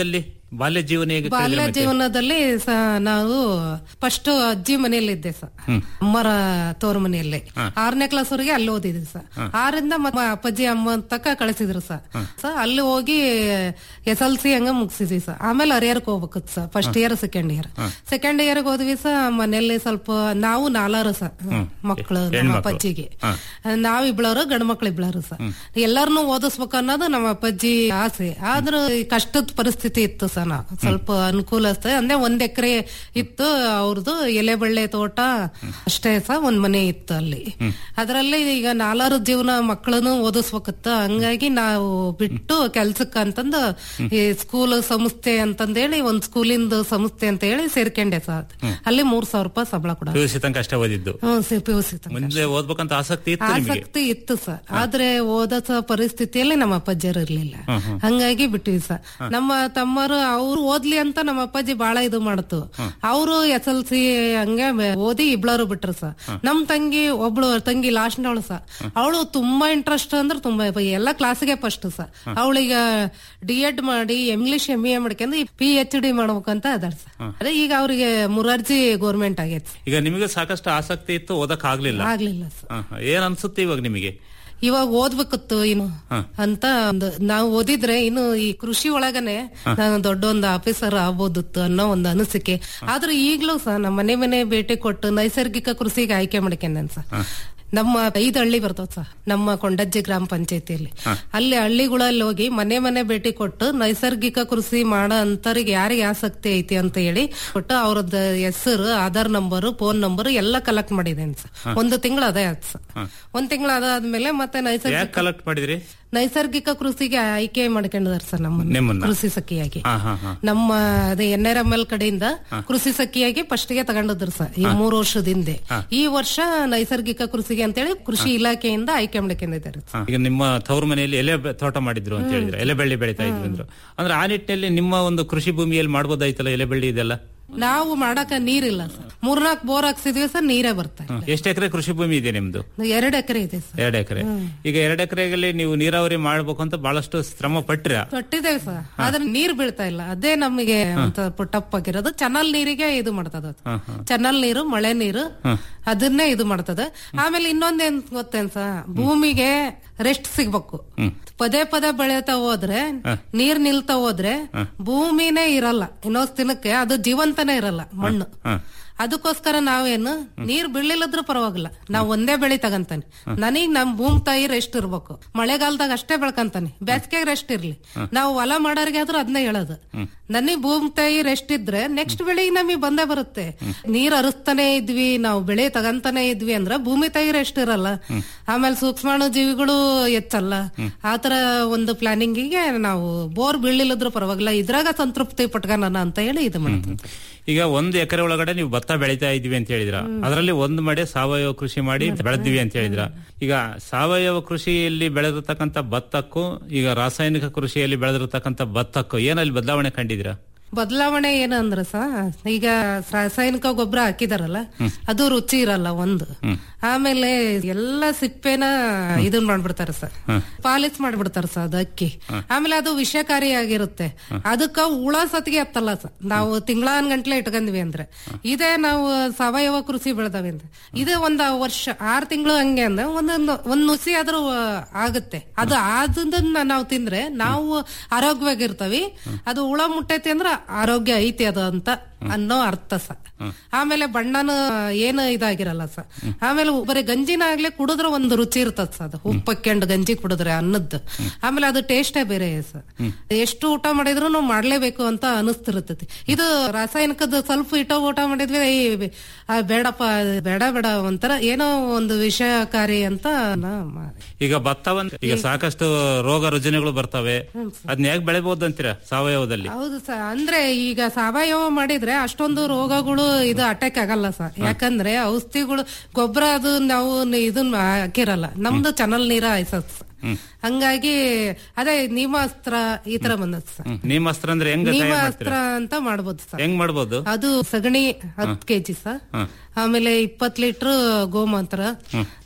ಬಾಲ್ಯ ಜೀವನ ಹೇಗೆ ಬಾಲ್ಯ ಕಳೆದ್ರಿ ಮತ್ತೆ? ಜೀವನದಲ್ಲಿ ಸ- ನಾವು ಫಸ್ಟ್ ಅಜ್ಜಿ ಮನೆಯಲ್ಲಿ ಇದ್ದೆ ಸರ್ ಹ್ಮ್. ಅಮ್ಮರ ತೋರ್ ಮನೆಯಲ್ಲಿ ಹಾ. ಆರನೇ ಕ್ಲಾಸ್ ವರೆಗೆ ಅಲ್ಲಿ ಓದಿದ್ವಿ ಸರ್ ಹಾ. ಆರಿಂದ ಮತ್ತೆ ಅಪ್ಪಾಜಿ ಅಮ್ಮ ತಕ್ಕ ಕಳಿಸಿದ್ರು ಸರ್ ಸರ್ ಅಲ್ಲಿ ಹೋಗಿ ಎಸ್ ಎಲ್ ಸಿ ಹಂಗ ಮುಗಿಸಿದ್ವಿ ಸರ್ ಆಮೇಲೆ ಹರಿಹರಕ್ಕೆ ಹೋಗ್ಬೇಕಿತ್ತು sir first year second year ಹಾ. ಸೆಕೆಂಡ್ ಇಯರ್ ಹೋದ್ವಿ ಸರ್ ಮನೆಯಲ್ಲಿ ಸ್ವಲ್ಪ ನಾವು ನಾಲ್ವರು ಸರ್ ಹ್ಮ್. ಮಕ್ಕಳು ನಮ್ಮ ಹೆಣ್ಮಕ್ಳು. ಅಪ್ಪಾಜಿಗೆ ಹಾ. ನಾವ್ ಇಬ್ಳವ್ರು ಗಂಡು ಮಕ್ಳು ಇಬ್ಳವ್ರು ಸರ್ ಎಲ್ಲಾರನು ಓದಿಸ್ಬೇಕು ಅನ್ನೋದು ನಮ್ಮ ಅಪ್ಪಾಜಿ ಆಸೆ ಆದ್ರೂ ಈ ಕಷ್ಟದ ಪರಿಸ್ಥಿತಿ ಇತ್ತು ಸರ್ ನಾ ಸ್ವಲ್ಪ ಅನುಕೂಲ ಅಷ್ಟೇ ಅಂದ್ರೆ ಒಂದ್ ಎಕರೆ ಇತ್ತು ಅವ್ರದ್ದು ಎಲೆಬಳ್ಳೆ ತೋಟ ಅಷ್ಟೇ ಸಹ ಒಂದ್ ಮನೆ ಇತ್ತು ಅಲ್ಲಿ ಅದರಲ್ಲಿ ಈಗ ನಾಲ್ವರು ಜೀವನ ಮಕ್ಕಳನ್ನು ಓದಿಸ್ಬೇಕಿತ್ತು ಹಂಗಾಗಿ ನಾವು ಬಿಟ್ಟು ಕೆಲ್ಸಕ್ಕೆ ಅಂತಂದು ಈ ಸ್ಕೂಲ್ ಸಂಸ್ಥೆ ಅಂತಂದೇಳಿ ಒಂದ್ ಸ್ಕೂಲಿಂದ ಸಂಸ್ಥೆ ಅಂತ ಹೇಳಿ ಸೇರ್ಕೊಂಡೆ ಸರ್ ಅಲ್ಲಿ ಮೂರ್ ಸಾವಿರ ರೂಪಾಯಿ ಸಂಬಳ ಕೂಡ ಪಿ ಯು ಸಿ ತನಕ ಅಷ್ಟೇ ಓದಿದ್ದು ಹ್ಮ್ ಸಿ ಪಿ ಯು ಸಿ ತನಕ. ಮುಂದೆ ಓದ್ಬೇಕಂತ ಆಸಕ್ತಿ ಇತ್ತು ನಿಮಗೆ ಆಸಕ್ತಿ ಇತ್ತು ಸರ್ ಆದ್ರೆ ಓದೋ ಪರಿಸ್ಥಿತಿಯಲ್ಲಿ ನಮ್ಮ ಅಪ್ಪಾಜಿಯರು ಇರ್ಲಿಲ್ಲ ಹ್ಮ್, ಹ್ಮ್. ಹಂಗಾಗಿ ಬಿಟ್ಟಿವಿ ಸರ್ ನಮ್ಮ ತಮ್ಮರು ಅವ್ರು ಓದ್ಲಿ ಅಂತ ನಮ್ಮ ಅಪ್ಪಾಜಿ ಬಾಳ ಇದು ಮಾಡ್ತು ಅವರು ಎಸ್ ಎಲ್ ಸಿ ಹಂಗೆ ಬೆ- ಓದಿ ಇಬ್ಳರು ಬಿಟ್ರು ಸರ್ ನಮ್ ತಂಗಿ ಒಬ್ಳು ತಂಗಿ ಲಾಸ್ಟ್ ಅವಳು ಸರ್ ಅವಳು ತುಂಬಾ ಇಂಟ್ರೆಸ್ಟ್ ಅಂದ್ರೆ ತುಂಬಾ ಎಲ್ಲ ಕ್ಲಾಸ್ಗೆ ಫಸ್ಟ್ ಸರ್ ಅವಳೀಗ ಡಿ ಎಡ್ ಮಾಡಿ ಇಂಗ್ಲಿಷ್ ಎಂ ಎ ಮಾಡ್ಕೊಂಡು ಪಿ ಎಚ್ ಡಿ ಮಾಡ್ಬೇಕಂತ ಅದಾಳ ಸರ್ ಅದೇ ಈಗ ಅವ್ರಿಗೆ ಮುರಾರ್ಜಿ ಗೋರ್ಮೆಂಟ್ ಆಗೈತೆ ಈಗ ನಿಮಗೆ ಸಾಕಷ್ಟು ಆಸಕ್ತಿ ಇತ್ತು ಓದಕ್ ಆಗ್ಲಿಲ್ಲ ಆಗ್ಲಿಲ್ಲ ಸರ್ ಹಾ, ಹಾ. ಏನ್ ಅನ್ಸುತ್ತೆ ಇವಾಗ ನಿಮಗೆ ಇವಾಗ ಓದ್ಬೇಕಿತ್ತು ಇನ್ನು ಹಾ. ಅಂತ ಒಂದು ನಾವು ಓದಿದ್ರೆ ಇನ್ನು ಈ ಕೃಷಿ ಒಳಗನೆ ನಾನು ದೊಡ್ಡ ಒಂದು ಆಫೀಸರ್ ಆಗ್ಬೋದಿತ್ತು ಅನ್ನೋ ಒಂದು ಅನಿಸಿಕೆ ಆದ್ರೆ ಈಗ್ಲೂ ಸಹ ನಮ್ಮ ಮನೆ ಮನೆ ಭೇಟಿ ಕೊಟ್ಟು ನೈಸರ್ಗಿಕ ಕೃಷಿಗೆ ಆಯ್ಕೆ ಮಾಡ್ಕೊಂಡೇನ್ ಸರ್ ನಮ್ಮ ಐದು ಹಳ್ಳಿ ಬರ್ತಾವ ಸರ್ ನಮ್ಮ ಕೊಂಡಜ್ಜಿ ಗ್ರಾಮ ಪಂಚಾಯತಿಯಲ್ಲಿ ಅಲ್ಲಿ ಹಳ್ಳಿಗಳಲ್ಲಿ ಹೋಗಿ ಮನೆ ಮನೆ ಭೇಟಿ ಕೊಟ್ಟು ನೈಸರ್ಗಿಕ ಕೃಷಿ ಮಾಡೋ ಅಂತರಿಗೆ ಯಾರಿಗೆ ಆಸಕ್ತಿ ಐತಿ ಅಂತ ಹೇಳಿ ಕೊಟ್ಟು ಅವ್ರದ್ದು ಹೆಸರು ಆಧಾರ್ ನಂಬರ್ ಫೋನ್ ನಂಬರ್ ಎಲ್ಲ ಕಲೆಕ್ಟ್ ಮಾಡಿದ್ದೇನೆ ಸರ್ ಒಂದು ತಿಂಗಳು ಅದೇ ಆಯ್ತು ಸರ್ ಒಂದ್ ತಿಂಗಳು ಅದಾದ್ಮೇಲೆ ಮತ್ತೆ ಯಾಕೆ ನೈಸರ್ಗಿಕ ಕಲೆಕ್ಟ್ ಮಾಡಿದ್ರಿ ನೈಸರ್ಗಿಕ ಕೃಷಿಗೆ ಆಯ್ಕೆ ಮಾಡ್ಕೊಂಡಿದಾರೆ ಸರ್ ನಮ್ಮ ನಿಮ್ಮನ್ನ? ಕೃಷಿ ಸಖಿಯಾಗಿ ಹಾ ಹಾ ಹಾ ನಮ್ಮ ಅದೇ ಎನ್ ಆರ್ ಎಂ ಎಲ್ ಕಡೆಯಿಂದ ಕೃಷಿ ಸಖಿಯಾಗಿ ಫಸ್ಟ್ ಗೆ ತಗೊಂಡಿದ್ರು ಸರ್ ಈ ಮೂರು ವರ್ಷದ ಹಿಂದೆ ಈ ವರ್ಷ ನೈಸರ್ಗಿಕ ಕೃಷಿಗೆ ಅಂತೇಳಿ ಕೃಷಿ ಇಲಾಖೆಯಿಂದ ಆಯ್ಕೆ ಮಾಡ್ಕೊಂಡಿದ್ದಾರೆ ಹಾ. ಈಗ ನಿಮ್ಮ ತವರು ಮನೆಯಲ್ಲಿ ಎಲೆ ಬೆ- ತೋಟ ಮಾಡಿದ್ರು ಅಂತ ಹೇಳಿದ್ರೆ ಎಲೆ ಬೆಳ್ಳಿ ಬೆಳಿತಾ ಇದ್ರು ಅಂದ್ರು ಅಂದ್ರೆ ಆ ನಿಟ್ಟಿನಲ್ಲಿ ನಿಮ್ಮ ಒಂದು ಕೃಷಿ ಭೂಮಿಯಲ್ಲಿ ಮಾಡ್ಬೋದಾಯ್ತಲ್ಲ ಎಲೆ ಬೆಳ್ಳಿ ಇದೆಲ್ಲ ನಾವು ಮಾಡಕ ನೀರಿಲ್ಲ ಸರ್ ಮೂರ್ನಾಲ್ಕು ಬೋರ್ ಹಾಕ್ಸಿದ್ವಿ ಸರ್ ನೀರೇ ಬರ್ತಾ ಇಲ್ಲ. ಎಷ್ಟು ಎಕರೆ ಕೃಷಿ ಭೂಮಿ ಇದೆ ನಿಮ್ದು ಎರಡು ಎಕರೆ ಇದೆ ಸರ್ ಎರಡು ಎಕರೆ ಈಗ ಎರಡು ಎಕರೆಯಲ್ಲಿ ನೀವು ನೀರಾವರಿ ಮಾಡ್ಬೇಕು ಅಂತ ಬಹಳಷ್ಟು ಶ್ರಮ ಪಟ್ರ ತೊಟ್ಟಿದ್ದೇವೆ ಸರ್ ಆದ್ರೆ ನೀರ್ ಬೀಳ್ತಾ ಇಲ್ಲ ಅದೇ ನಮಗೆ ಒಂದ್ ಟಪ್ ಆಗಿರೋದು ಚನಲ್ ನೀರಿಗೆ ಇದು ಮಾಡ್ತದ ಅದು. ಚನಲ್ ನೀರು ಮಳೆ ನೀರು ಅದನ್ನೇ ಇದು ಮಾಡ್ತದ ಆಮೇಲೆ ಇನ್ನೊಂದೇನ್ ಗೊತ್ತೇನ್ ಸರ್ ಭೂಮಿಗೆ ರೆಸ್ಟ್ ಸಿಗ್ಬೇಕು ಪದೇ ಪದೇ ಬೆಳೆತಾ ಹೋದ್ರೆ ನೀರ್ ನಿಲ್ತಾ ಹೋದ್ರೆ ಭೂಮಿನೇ ಇರಲ್ಲ ಇನ್ನೊಂದ್ ದಿನಕ್ಕೆ ಅದು ಜೀವಂತನೇ ಇರಲ್ಲ ಮಣ್ಣು ಅದಕ್ಕೋಸ್ಕರ ನಾವೇನು ನೀರ್ ಬೀಳಿಲ್ಲದ್ರೂ ಪರವಾಗಿಲ್ಲ ನಾವ್ ಒಂದೇ ಬೆಳಿ ತಗಂತಾನೆ ನನಗ್ ನಮ್ ಭೂಮಿ ತಾಯಿ ರೆಸ್ಟ್ ಇರ್ಬೇಕು ಮಳೆಗಾಲದಾಗ ಅಷ್ಟೇ ಬೆಳ್ಕಂತಾನೆ ಬೇಸಿಗೆ ರೆಸ್ಟ್ ಇರ್ಲಿ ನಾವು ಹೊಲ ಮಾಡೋರಿಗೆ ಆದ್ರೂ ಅದನ್ನೇ ಹೇಳೋದು ನನಗ್ ಭೂಮಿ ತಾಯಿ ರೆಸ್ಟ್ ಇದ್ರೆ ನೆಕ್ಸ್ಟ್ ಬೆಳಿಗ್ ನಮಗೆ ಬಂದೇ ಬರುತ್ತೆ ನೀರ್ ಹರಿಸ್ತಾನೆ ಇದ್ವಿ ನಾವು ಬೆಳೆ ತಗಂತಾನೆ ಇದ್ವಿ ಅಂದ್ರ ಭೂಮಿ ತಾಯಿ ರೆಸ್ಟ್ ಇರಲ್ಲ ಆಮೇಲೆ ಸೂಕ್ಷ್ಮಾಣು ಜೀವಿಗಳು ಹೆಚ್ಚಲ್ಲ ಆತರ ಒಂದು ಪ್ಲಾನಿಂಗಿಗೆ ನಾವು ಬೋರ್ ಬೀಳಿಲ್ಲದ್ರೂ ಪರವಾಗಿಲ್ಲ ಇದ್ರಾಗ ಸಂತೃಪ್ತಿ ಪಟ್ಕನ ಅಂತ ಹೇಳಿ ಇದು ಮಾಡ್ತೀವಿ ಈಗ ಒಂದು ಎಕರೆ ಒಳಗಡೆ ನೀವು ಭತ್ತ ಬೆಳಿತಾ ಇದೀವಿ ಅಂತ ಹೇಳಿದ್ರ ಅದರಲ್ಲಿ ಒಂದು ಮಡೆ ಸಾವಯವ ಕೃಷಿ ಮಾಡಿ ಬೆಳೆದಿವಿ ಅಂತ ಹೇಳಿದ್ರ ಈಗ ಸಾವಯವ ಕೃಷಿಯಲ್ಲಿ ಬೆಳೆದಿರ್ತಕ್ಕಂಥ ಭತ್ತಕ್ಕೂ ಈಗ ರಾಸಾಯನಿಕ ಕೃಷಿಯಲ್ಲಿ ಬೆಳೆದಿರ್ತಕ್ಕಂಥ ಭತ್ತಕ್ಕೂ ಏನಲ್ಲಿ ಬದಲಾವಣೆ ಕಂಡಿದ್ದೀರಾ ಬದಲಾವಣೆ ಏನಂದ್ರ ಸ ಈಗ ರಾಸಾಯನಿಕ ಗೊಬ್ಬರ ಹಾಕಿದಾರಲ್ಲ ಅದು ರುಚಿ ಇರಲ್ಲ ಒಂದು ಆಮೇಲೆ ಎಲ್ಲ ಸಿಪ್ಪೆನ ಇದನ್ ಮಾಡ್ಬಿಡ್ತಾರ ಸರ್ ಪಾಲಿಸ್ ಮಾಡ್ಬಿಡ್ತಾರ ಸರ್ ಅದು ಅಕ್ಕಿ ಆಮೇಲೆ ಅದು ವಿಷಕಾರಿಯಾಗಿರುತ್ತೆ ಅದಕ್ಕ ಹುಳ ಸತಿಗೆ ಹತ್ತಲ್ಲ ಸರ್ ನಾವು ತಿಂಗಳಾನ್ ಗಂಟ್ಲೆ ಇಟ್ಕೊಂಡ್ವಿ ಅಂದ್ರೆ ಇದೇ ನಾವು ಸಾವಯವ ಕೃಷಿ ಬೆಳೆದವೆ ಅಂದ್ರೆ ಇದೇ ಒಂದ್ ವರ್ಷ ಆರ್ ತಿಂಗಳು ಹಂಗೆ ಅಂದ್ರೆ ಒಂದೊಂದು ಒಂದ್ ನುಸಿ ಆದ್ರೂ ಆ, ಆಗುತ್ತೆ ಅದು ಅದನ್ನ ನಾವು ತಿಂದ್ರೆ ನಾವು ಆರೋಗ್ಯವಾಗಿರ್ತೀವಿ ಅದು ಹುಳ ಮುಟ್ಟೈತಿ ಅಂದ್ರೆ ಆರೋಗ್ಯ ಐತಿ ಅದು ಅಂತ ಅನ್ನೋ ಅರ್ಥ ಸ ಆಮೇಲೆ ಬಣ್ಣನು ಏನು ಇದಾಗಿರಲ್ಲ ಸ ಆಮೇಲೆ ಬರೀ ಗಂಜಿನ ಆಗ್ಲಿ ಕುಡಿದ್ರೆ ಒಂದು ರುಚಿ ಇರ್ತದ ಸ ಅದು ಉಪ್ಪಕ್ಕೆಂಡು ಗಂಜಿ ಕುಡಿದ್ರೆ ಅನ್ನದ್ದು ಆಮೇಲೆ ಅದು ಟೇಸ್ಟೇ ಬೇರೆ ಸ ಎಷ್ಟು ಊಟ ಮಾಡಿದ್ರು ನಾವು ಮಾಡ್ಲೇಬೇಕು ಅಂತ ಅನಿಸ್ತಿರ್ತೈತಿ ಇದು ರಾಸಾಯನಿಕದ ಸ್ವಲ್ಪ ಇಟ್ಟ ಊಟ ಮಾಡಿದ್ವಿ ಏ, ಆ, ಬೇಡಪ್ಪ ಬೇಡ ಬೇಡ ಒಂಥರ ಏನೋ ಒಂದು ವಿಷಯಕಾರಿ ಅಂತ ನಾ ಮಾಡಿ ಈಗ ಭತ್ತವನ್ನ ಈಗ ಸಾಕಷ್ಟು ರೋಗ ರುಜಿನಗಳು ಬರ್ತವೆ ಅದನ್ನ ಹೇಗೆ ಬೆಳಿಬಹುದು ಅಂತೀರಾ ಸಾವಯವದಲ್ಲಿ ಹೌದು ಸರ್ ಅಂದ್ರೆ ಈಗ ಸಾವಯವ ಮಾಡಿದ್ರೆ ಅಷ್ಟೊಂದು ರೋಗಗಳು ಇದು ಅಟ್ಯಾಕ್ ಆಗಲ್ಲ ಸರ್ ಯಾಕಂದ್ರೆ ಔಷಧಿಗಳು ಗೊಬ್ಬರ ಅದು ನಾವು ನಿ- ಇದನ್ನ ಹಾಕಿರಲ್ಲ ನಮ್ದು ಚನಲ್ ನೀರ ಆಯ್ಸತ್ ಸರ್. ಹಂಗಾಗಿ ಅದೇ ನೀಮಾಸ್ತ್ರ ಈ ತರ ಬಂದದ್ ಸರ್ ನಿಮ್ಮ ಅಸ್ತ್ರ ಅಂದ್ರೆ ಹೆಂಗ್ ತಯಾರು ನೀಮಾಸ್ತ್ರ ಮಾಡ್ತೀರಾ ಅಂತ ಮಾಡ್ಬೋದು ಸರ್ ಹೆಂಗ್ ಮಾಡ್ಬೋದು ಅದು ಸಗಣಿ ಹತ್ತು ಕೆಜಿ ಸರ್ ಹ್ಮ್. ಆಮೇಲೆ ಇಪ್ಪತ್ ಲೀಟರ್ ಗೋಮೂತ್ರ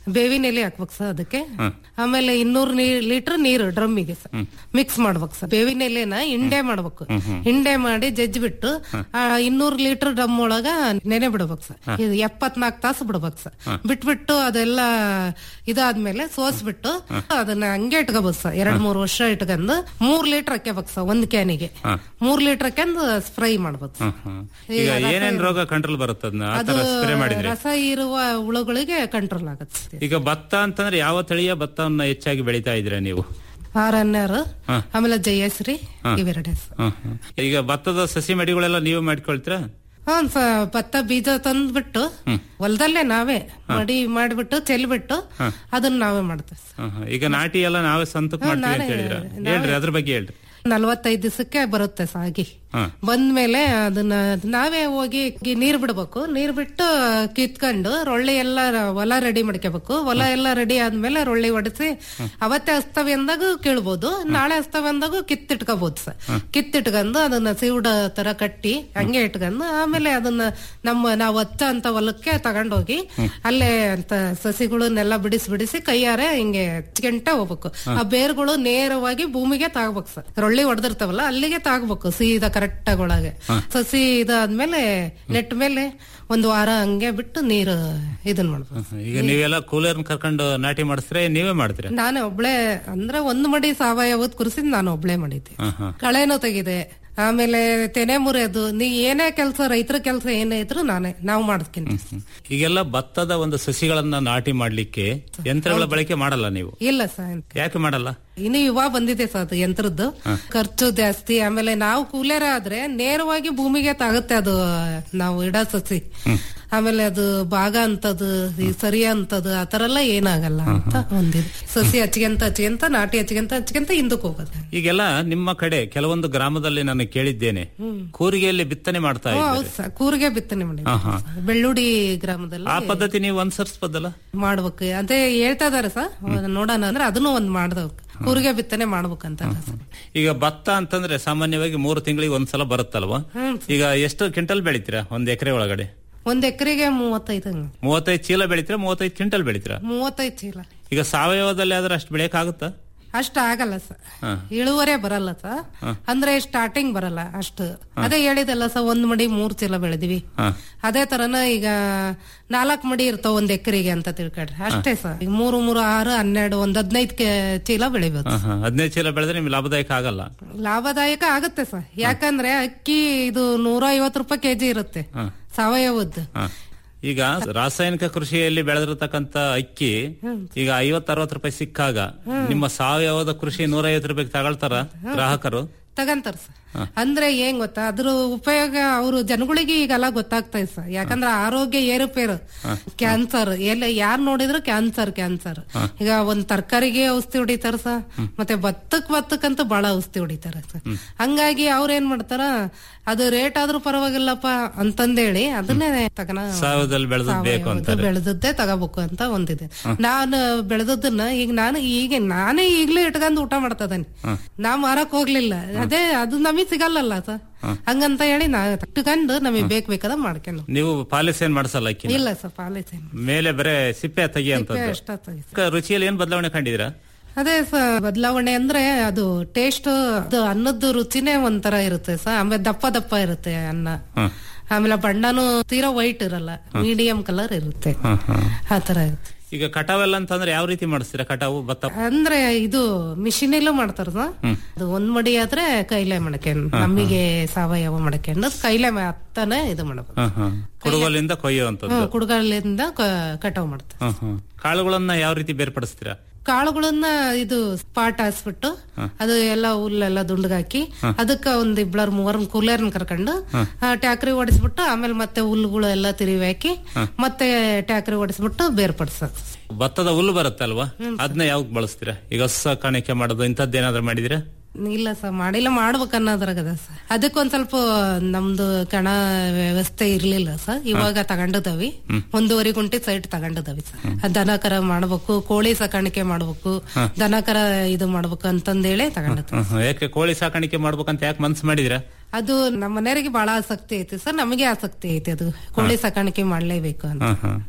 ಬೇವಿನ ಎಲೆ ಹಾಕ್ಬೇಕು ಸರ್ ಅದಕ್ಕೆ ಆಮೇಲೆ ಇನ್ನೂರು ಲೀಟರ್ ನೀರು ಡ್ರಮ್ಮಿಗೆ ಸರ್ ಮಿಕ್ಸ್ ಮಾಡ್ಬೇಕು ಸರ್ ಬೇವಿನ ಎಲೆನ ಹಿಂಡೆ ಮಾಡ್ಬೇಕು ಹಿಂಡೆ ಮಾಡಿ ಜಜ್ಜಿಬಿಟ್ಟು ಇನ್ನೂರು ಲೀಟರ್ ಡ್ರಮ್ ಒಳಗ ನೆನೆ ಬಿಡ್ಬೇಕು ಸರ್ ಇದು ಎಪ್ಪತ್ನಾಲ್ಕು ತಾಸು ಬಿಡ್ಬೇಕು ಸರ್ ಬಿಟ್ಬಿಟ್ಟು ಅದೆಲ್ಲ ಇದಾದ್ಮೇಲೆ ಸೋಸ್ಬಿಟ್ಟು ಅದನ್ನ ಹಂಗೆ ಇಟ್ಕೋಬೇಕು ಸರ್ ಎರಡ್ ಮೂರ್ ವರ್ಷ ಇಟ್ಕೊಂಡು ಮೂರ್ ಲೀಟರ್ ಹಾಕ್ಯಬೇಕು ಸರ್ ಒಂದ್ ಕ್ಯಾನಿಗೆ ಮೂರ್ ಲೀಟರ್ ಹಾಕ್ಯಂದು ಸ್ಪ್ರೈ ಮಾಡ್ಬೇಕು ಸರ್ ಈಗ ಏನೇನ್ ರೋಗ ಕಂಟ್ರೋಲ್ ಬರುತ್ತೆ ಅದನ್ನ ಆ ಅದು ತರ ಸ್ಪ್ರೇ ಮಾಡಿದ್ರೆ ರಸ ಇರುವ ಹುಳುಗಳಿಗೆ ಕಂಟ್ರೋಲ್ ಆಗುತ್ತೆ ಸರ್. ಈಗ ಭತ್ತ ಅಂತಂದ್ರೆ ಯಾವ ತಳಿಯ ಭತ್ತವನ್ನ ಹೆಚ್ಚಾಗಿ ಬೆಳಿತಾ ಇದ್ರೆ ನೀವು ಆರ್ ಹನ್ನೆರಡು ಹಾ. ಆಮೇಲೆ ಜಯಶ್ರೀ ಹಾ. ಇವೆರಡೇ ಸರ್. ಹ್ಮ್, ಹ್ಮ್. ಈಗ ಭತ್ತದ ಸಸಿ ಮಡಿಗಳೆಲ್ಲ ನೀವೇ ಮಾಡ್ಕೊಳ್ತೀರಾ ಹ್ಮ್ ಸ ಭತ್ತ ಬೀಜ ತಂದ್ಬಿಟ್ಟು ಹೊಲದಲ್ಲೇ ನಾವೇ ಮಡಿ ಮಾಡ್ಬಿಟ್ಟು ಚೆಲ್ಬಿಟ್ಟು ಅದನ್ನ ನಾವೇ ಮಾಡ್ತೇವೆ ಸರ್. ಹ್ಮ್, ಹ್ಮ್. ಈಗ ನಾಟಿ ಎಲ್ಲ ನಾವೇ ಸ್ವಂತಕ್ ಹಾ, ಮಾಡ್ತೀವಿ ಅಂತ ನಾನೇ- ಹೇಳಿದ್ರ ನಾವೇ- ಹೇಳ್ರಿ ಅದ್ರ ಬಗ್ಗೆ ಹೇಳ್ರಿ ನಲ್ವತ್ತೈದು ದಿವಸಕ್ಕೆ ಬರುತ್ತೆ ಸಾಗಿ ಹಾ. ಬಂದ್ಮೇಲೆ ಅದನ್ನ ನಾವೇ ಹೋಗಿ ಗಿ- ನೀರ್ ಬಿಡ್ಬೇಕು ನೀರ್ ಬಿಟ್ಟು ಕಿತ್ಕೊಂಡು ರೊಳ್ಳಿ ಎಲ್ಲ ಹೊಲ ರೆಡಿ ಮಾಡ್ಕೋಬೇಕು ಹೊಲ ಎಲ್ಲ ರೆಡಿ ಆದ್ಮೇಲೆ ರೊಳ್ಳಿ ಹೊಡೆಸಿ ಅವತ್ತೇ ಹಸ್ತವೆ ಅಂದಾಗ ಕೀಳ್ಬೋದು ನಾಳೆ ಹಸ್ತವೆ ಅಂದಾಗ ಕಿತ್ತಿಟ್ಕೋಬಹುದು ಸರ್ ಕಿತ್ತಿಟ್ಕೊಂಡು ಅದನ್ನ ಸೀವುಡ ತರ ಕಟ್ಟಿ ಹಂಗೆ ಇಟ್ಕೊಂಡು ಆಮೇಲೆ ಅದನ್ನ ನಮ್ಮ ನಾವು ಹಚ್ಚ ಅಂತ ಹೊಲಕ್ಕೆ ತಗೊಂಡೋಗಿ ಅಲ್ಲೇ ಅಂತ ಸಸಿಗಳನ್ನೆಲ್ಲ ಬಿಡಿಸಿ ಬಿಡಿಸಿ ಕೈಯಾರೆ ಹಿಂಗೆ ಹಚ್ಕೊಂತ ಹೋಗ್ಬೇಕು ಆ ಬೇರ್ಗಳು ನೇರವಾಗಿ ಭೂಮಿಗೆ ತಾಗ್ಬೇಕು ಸರ್ ರೊಳ್ಳಿ ಹೊಡೆದಿರ್ತಾವಲ್ಲ ಅಲ್ಲಿಗೆ ತಾಗ್ಬೇಕು ಸೀದಾ ಕರೆಕ್ಟ್ ಆಗಿ ಒಳಗೆ ಸಸಿ ಇದಾದ್ಮೇಲೆ ನೆಟ್ ಮೇಲೆ ಒಂದ್ ವಾರ ಹಂಗೆ ಬಿಟ್ಟು ನೀರು ಇದನ್ ಮಾಡ್ಬೇಕು ಈಗ ನೀವೆಲ್ಲ ಕೂಲರ್ ಕರ್ಕೊಂಡು ನಾಟಿ ಮಾಡಿಸ್ರೆ ನೀವೇ ಮಾಡ್ತೀರಾ ನಾನೇ ಒಬ್ಳೆ ಅಂದ್ರೆ ಒಂದ್ ಮಡಿ ಸಾವಯವದ್ ಕುರ್ಸಿದ್ ನಾನು ಒಬ್ಳೆ ಮಾಡಿದ್ದೆ ಹ್ಮ್, ಹ್ಮ್. ಕಳೆನೂ ತೆಗಿದೆ ಆಮೇಲೆ ತೆನೆ ಮುರಿಯೋದು ನೀ ಏನೇ ಕೆಲಸ ರೈತರ ಕೆಲಸ ಏನೇ ಇದ್ರು ನಾನೇ ನಾವು ಮಾಡ್ತೀನಿ ಈಗೆಲ್ಲ ಭತ್ತದ ಒಂದು ಸಸಿಗಳನ್ನ ನಾಟಿ ಮಾಡ್ಲಿಕ್ಕೆ ಯಂತ್ರಗಳ ಬಳಕೆ ಮಾಡಲ್ಲ ನೀವು ಇಲ್ಲ ಸರ್ ಯಾಕೆ ಮಾಡಲ್ಲ ಇನ್ನು ಇವಾಗ ಬಂದಿದೆ ಸರ್ ಅದು ಯಂತ್ರದ್ದು ಖರ್ಚು ಜಾಸ್ತಿ ಆಮೇಲೆ ನಾವು ಕೂಲರ್ ಆದ್ರೆ ನೇರವಾಗಿ ಭೂಮಿಗೆ ತಾಗುತ್ತೆ ಅದು ನಾವು ಇಡೋ ಸಸಿ ಆಮೇಲೆ ಅದು ಭಾಗ ಅಂತದು ಈ ಸರಿಯ ಅಂತದು ಆತರ ಎಲ್ಲ ಏನಾಗಲ್ಲ ಅಂತ ಒಂದಿದೆ ಸಸಿ ಹಚ್ಕೊಂತ ಹಚ್ಕೊಂತ ನಾಟಿ ಹಚ್ಕೊಂತ ಹಚ್ಕೊಂತ ಹಿಂದಕ್ಕೆ ಹೋಗೋದು ಈಗೆಲ್ಲ ನಿಮ್ಮ ಕಡೆ ಕೆಲವೊಂದು ಗ್ರಾಮದಲ್ಲಿ ನಾನು ಕೇಳಿದ್ದೇನೆ ಕೂರಿಗೆಯಲ್ಲಿ ಬಿತ್ತನೆ ಮಾಡ್ತಾ ಹ್ಮ್, ಇದ್ದಾರೆ ಹೌದು ಸರ್ ಕೂರ್ಗೆ ಬಿತ್ತನೆ ಮಾಡಿ ಹಾ, ಹಾ. ಬೆಳ್ಳುಡಿ ಗ್ರಾಮದಲ್ಲಿ ಆ ಪದ್ಧತಿ ನೀವು ಅನುಸರಿಸಬಹುದಲ್ಲ ಮಾಡ್ಬೇಕು ಅದೇ ಹೇಳ್ತಾ ಇದಾರೆ ಸರ್ ನೋಡೋಣ ಅಂದ್ರೆ ಅದನ್ನು ಒಂದ್ ಮಾಡ್ದವ್ ಕೂರ್ಗೆ ಬಿತ್ತನೆ ಮಾಡ್ಬೇಕಂತ ಈಗ ಭತ್ತ ಅಂತಂದ್ರೆ ಸಾಮಾನ್ಯವಾಗಿ ಮೂರು ತಿಂಗಳಿಗೆ ಒಂದ್ಸಲ ಬರುತ್ತಲ್ವಾ ಹ್ಮ್. ಈಗ ಎಷ್ಟು ಕ್ವಿಂಟಲ್ ಬೆಳಿತೀರಾ ಒಂದ್ ಎಕರೆ ಒಳಗಡೆ ಒಂದ್ ಎಕರೆಗೆ ಮೂವತ್ತೈದು ಹಂಗ. ಮೂವತ್ತೈದು ಚೀಲ ಬೆಳಿತೀರಾ ಮೂವತ್ತೈದು ಕ್ವಿಂಟಲ್ ಬೆಳಿತೀರಾ ಮೂವತ್ತೈದು ಚೀಲ ಈಗ ಸಾವಯವದಲ್ಲಿ ಆದ್ರೆ ಅಷ್ಟು ಬೆಳೆಯಕ್ಕಾಗುತ್ತಾ ಅಷ್ಟ ಆಗಲ್ಲ ಸರ್ ಹಾ. ಇಳುವರೇ ಬರಲ್ಲ ಸರ್ ಹಾ. ಅಂದ್ರೆ ಸ್ಟಾರ್ಟಿಂಗ್ ಬರಲ್ಲ ಅಷ್ಟು ಅದೇ ಹೇಳಿದಲ್ಲ ಸರ್ ಒಂದ್ ಮಡಿ ಮೂರ್ ಚೀಲ ಬೆಳೆದಿವಿ ಹಾ. ಅದೇ ತರನ ಈಗ ನಾಲ್ಕ್ ಮಡಿ ಇರ್ತಾವ ಒಂದ್ ಎಕರೆಗೆ ಅಂತ ತಿಳ್ಕೊಡ್ರಿ ಅಷ್ಟೇ ಸರ್ ಈಗ ಮೂರು ಮೂರು ಆರು ಹನ್ನೆರಡು ಒಂದ್ ಹದಿನೈದು ಚೀಲ ಬೆಳಿಬೋದು ಹಾ, ಹಾ. ಹದಿನೈದು ಚೀಲ ಬೆಳೆದ್ರೆ ನಿಮ್ಗೆ ಲಾಭದಾಯಕ ಆಗಲ್ಲ ಲಾಭದಾಯಕ ಆಗುತ್ತೆ ಸರ್ ಯಾಕಂದ್ರೆ ಅಕ್ಕಿ ಇದು ನೂರ ಐವತ್ತು ರೂಪಾಯಿ ಕೆಜಿ ಇರುತ್ತೆ ಹಾ. ಸಾವಯವದ್ದು ಹಾ. ಈಗ ರಾಸಾಯನಿಕ ಕೃಷಿಯಲ್ಲಿ ಬೆಳೆದಿರತಕ್ಕಂತ ಅಕ್ಕಿ ಈಗ ಐವತ್ ಅರವತ್ ರೂಪಾಯಿ ಸಿಕ್ಕಾಗ ನಿಮ್ಮ ಸಾವಯವದ ಕೃಷಿ ನೂರ ಐವತ್ತು ರೂಪಾಯಿ ತಗೊಳ್ತಾರ ಗ್ರಾಹಕರು ತಗಂತಾರ ಸರ್ ಅಂದ್ರೆ ಏನ್ ಗೊತ್ತಾ ಅದ್ರ ಉಪಯೋಗ ಅವರು ಜನಗಳಿಗೆ ಈಗೆಲ್ಲ ಗೊತ್ತಾಗ್ತಾ ಇದೆ ಸರ್ ಯಾಕಂದ್ರೆ ಆರೋಗ್ಯ ಏರುಪೇರು ಕ್ಯಾನ್ಸರ್ ಎಲ್ಲ ಯಾರ್ ನೋಡಿದ್ರು ಕ್ಯಾನ್ಸರ್ ಕ್ಯಾನ್ಸರ್ ಈಗ ಒಂದ್ ತರಕಾರಿಗೆ ಔಷಧಿ ಹೊಡಿತಾರ ಸರ್ ಮತ್ತೆ ಭತ್ತಕ್ ಭತ್ತಕ್ಕಂತೂ ಬಹಳ ಔಷಧಿ ಹೊಡಿತಾರ ಸರ್ ಹಂಗಾಗಿ ಅವ್ರ ಏನ್ ಮಾಡ್ತಾರ ಅದು ರೇಟ್ ಆದ್ರೂ ಪರವಾಗಿಲ್ಲಪ್ಪ ಅಂತಂದೇಳಿ ಅದನ್ನೇ ತಗನ ಸಾವಯವದಲ್ಲಿ ಬೆಳೆದದ್ದು ಬೇಕು ಅಂತಾರೆ ಬೆಳೆದದ್ದೇ ತಗೋಬೇಕು ಅಂತ ಒಂದಿದೆ ನಾನು ಬೆಳೆದದ್ದನ್ನ ಈಗ ನಾನು ಈಗ ನಾನೇ ಈಗ್ಲೇ ಇಟ್ಕೊಂಡು ಊಟ ಮಾಡ್ತಾ ಇದ್ದಾನೆ ನಾ ಮಾರಕ್ ಹೋಗ್ಲಿಲ್ಲ ಅದೇ ಅದು ನಮಗ್ ಸಿಗಲ್ಲಲ್ಲ ಸರ್ ಹಂಗಂತ ಹೇಳಿ ನಾ ಇಟ್ಕೊಂಡು ನಮಗ್ ಬೇಕ್ ಬೇಕಾದ ಮಾಡ್ಕೊಂಡು ನೀವು ಪಾಲಿಸ್ ಏನ್ ಮಾಡಿಸಲ್ಲ ಅಕ್ಕಿ ಇಲ್ಲ ಸರ್ ಪಾಲಿಸಿ ಮೇಲೆ ಬರೇ ಸಿಪ್ಪೆ ತೆಗಿಯಂತದ್ದು ಅಷ್ಟ ತೆಗಿ. ಕ- ರುಚಿಯಲ್ಲಿ ಏನ್ ಬದಲಾವಣೆ ಕಂಡಿದ್ದೀರಾ ಅದೇ ಸರ್ ಬದಲಾವಣೆ ಅಂದ್ರೆ ಅದು ಟೇಸ್ಟ್ ಅದು ಅನ್ನದ್ದು ರುಚಿನೇ ಒಂಥರ ಇರುತ್ತೆ ಸರ್ ಆಮೇಲೆ ದಪ್ಪ ದಪ್ಪ ಇರುತ್ತೆ ಅನ್ನ ಆಮೇಲೆ ಬಣ್ಣನೂ ತೀರಾ ವೈಟ್ ಇರಲ್ಲ ಮೀಡಿಯಂ ಕಲರ್ ಇರುತ್ತೆ ಆ ತರ ಇರುತ್ತೆ ಈಗ ಕಟಾವೆಲ್ಲ ಅಂತಂದ್ರೆ ಯಾವ ರೀತಿ ಮಾಡಿಸ್ತೀರಾ ಕಟಾವು ಭತ್ತ ಅಂದ್ರೆ ಇದು ಮಿಷಿನಲ್ಲೂ ಮಾಡ್ತಾರ ಅದು ಒಂದ್ ಮಡಿ ಆದ್ರೆ ಕೈಲೇ ಮಾಡ್ಕೊಂಡು ನಮಗೆ ಸಾವಯವ ಮಾಡ್ಕೊಂಡು ಕೈಲೇ ಹತ್ತಾನೆ ಇದು ಮಾಡಬೇಕು ಹ, ಹ. ಕುಡುಗೋಲಿಂದ ಕೊಯ್ಯುವಂತದ್ದು ಕುಡುಗಲಿಂದ ಕಟಾವ್ ಮಾಡ್ತಾರೆ ಹ, ಹ. ಕಾಳುಗಳನ್ನ ಯಾವ ರೀತಿ ಬೇರ್ಪಡಿಸ್ತೀರಾ ಕಾಳುಗಳನ್ನ ಇದು ಪಾಟ್ ಹಾಸ್ಬಿಟ್ಟು ಅದು ಎಲ್ಲ ಹುಲ್ಲೆಲ್ಲ ದುಂಡ್ಗಾಕಿ ಅದಕ್ಕ ಒಂದ್ ಇಬ್ಳರ್ ಮೂವರ್ ಕೂಲರ್ನ ಕರ್ಕೊಂಡು ಟ್ಯಾಕ್ರಿ ಓಡಿಸ್ಬಿಟ್ಟು ಆಮೇಲೆ ಮತ್ತೆ ಹುಲ್ಗಳು ಎಲ್ಲ ತಿರುವಿ ಹಾಕಿ ಮತ್ತೆ ಟ್ಯಾಕ್ರಿ ಓಡಿಸ್ಬಿಟ್ಟು ಬೇರ್ಪಡಿಸೋದು ಭತ್ತದ ಹುಲ್ಲು ಬರುತ್ತಲ್ವಾ ಅದನ್ನ ಯಾವ್ದು ಬಳಸ್ತೀರಾ ಈಗ ಹಸ ಕಾಣಿಕೆ ಮಾಡೋದು ಇಂಥದ್ದು ಏನಾದ್ರು ಮಾಡಿದಿರಾ ಇಲ್ಲ ಸರ್ ಮಾಡಿಲ್ಲ ಮಾಡ್ಬೇಕು ಅನ್ನೋದ್ರಾಗದ ಸರ್ ಅದಕ್ಕೊಂದ್ ಸ್ವಲ್ಪ ನಮ್ದು ಕಣ ವ್ಯವಸ್ಥೆ ಇರ್ಲಿಲ್ಲ ಸರ್ ಇವಾಗ ತಗೊಂಡಿದವಿ ಒಂದೂವರೆ ಗುಂಟೆ ಸೈಟ್ ತಗೊಂಡಿದವಿ ಸರ್ ಅದ್ ದನ ಕರ ಮಾಡ್ಬೇಕು ಕೋಳಿ ಸಾಕಾಣಿಕೆ ಮಾಡ್ಬೇಕು ದನ ಕರ ಇದು ಮಾಡ್ಬೇಕು ಅಂತಂದೇಳಿ ತಗೊಂಡಿದ್ವಿ ಹ, ಹ. ಯಾಕೆ ಕೋಳಿ ಸಾಕಾಣಿಕೆ ಮಾಡ್ಬೇಕಂತ ಯಾಕೆ ಮನ್ಸು ಮಾಡಿದಿರಾ ಅದು ನಮ್ಮ ಮನೆಯವರಿಗೆ ಬಹಳ ಆಸಕ್ತಿ ಐತಿ ಸರ್ ನಮಗೆ ಆಸಕ್ತಿ ಐತಿ ಅದು ಕೋಳಿ ಸಾಕಾಣಿಕೆ ಮಾಡ್ಲೇಬೇಕು ಅಂತ ಹ, ಹ.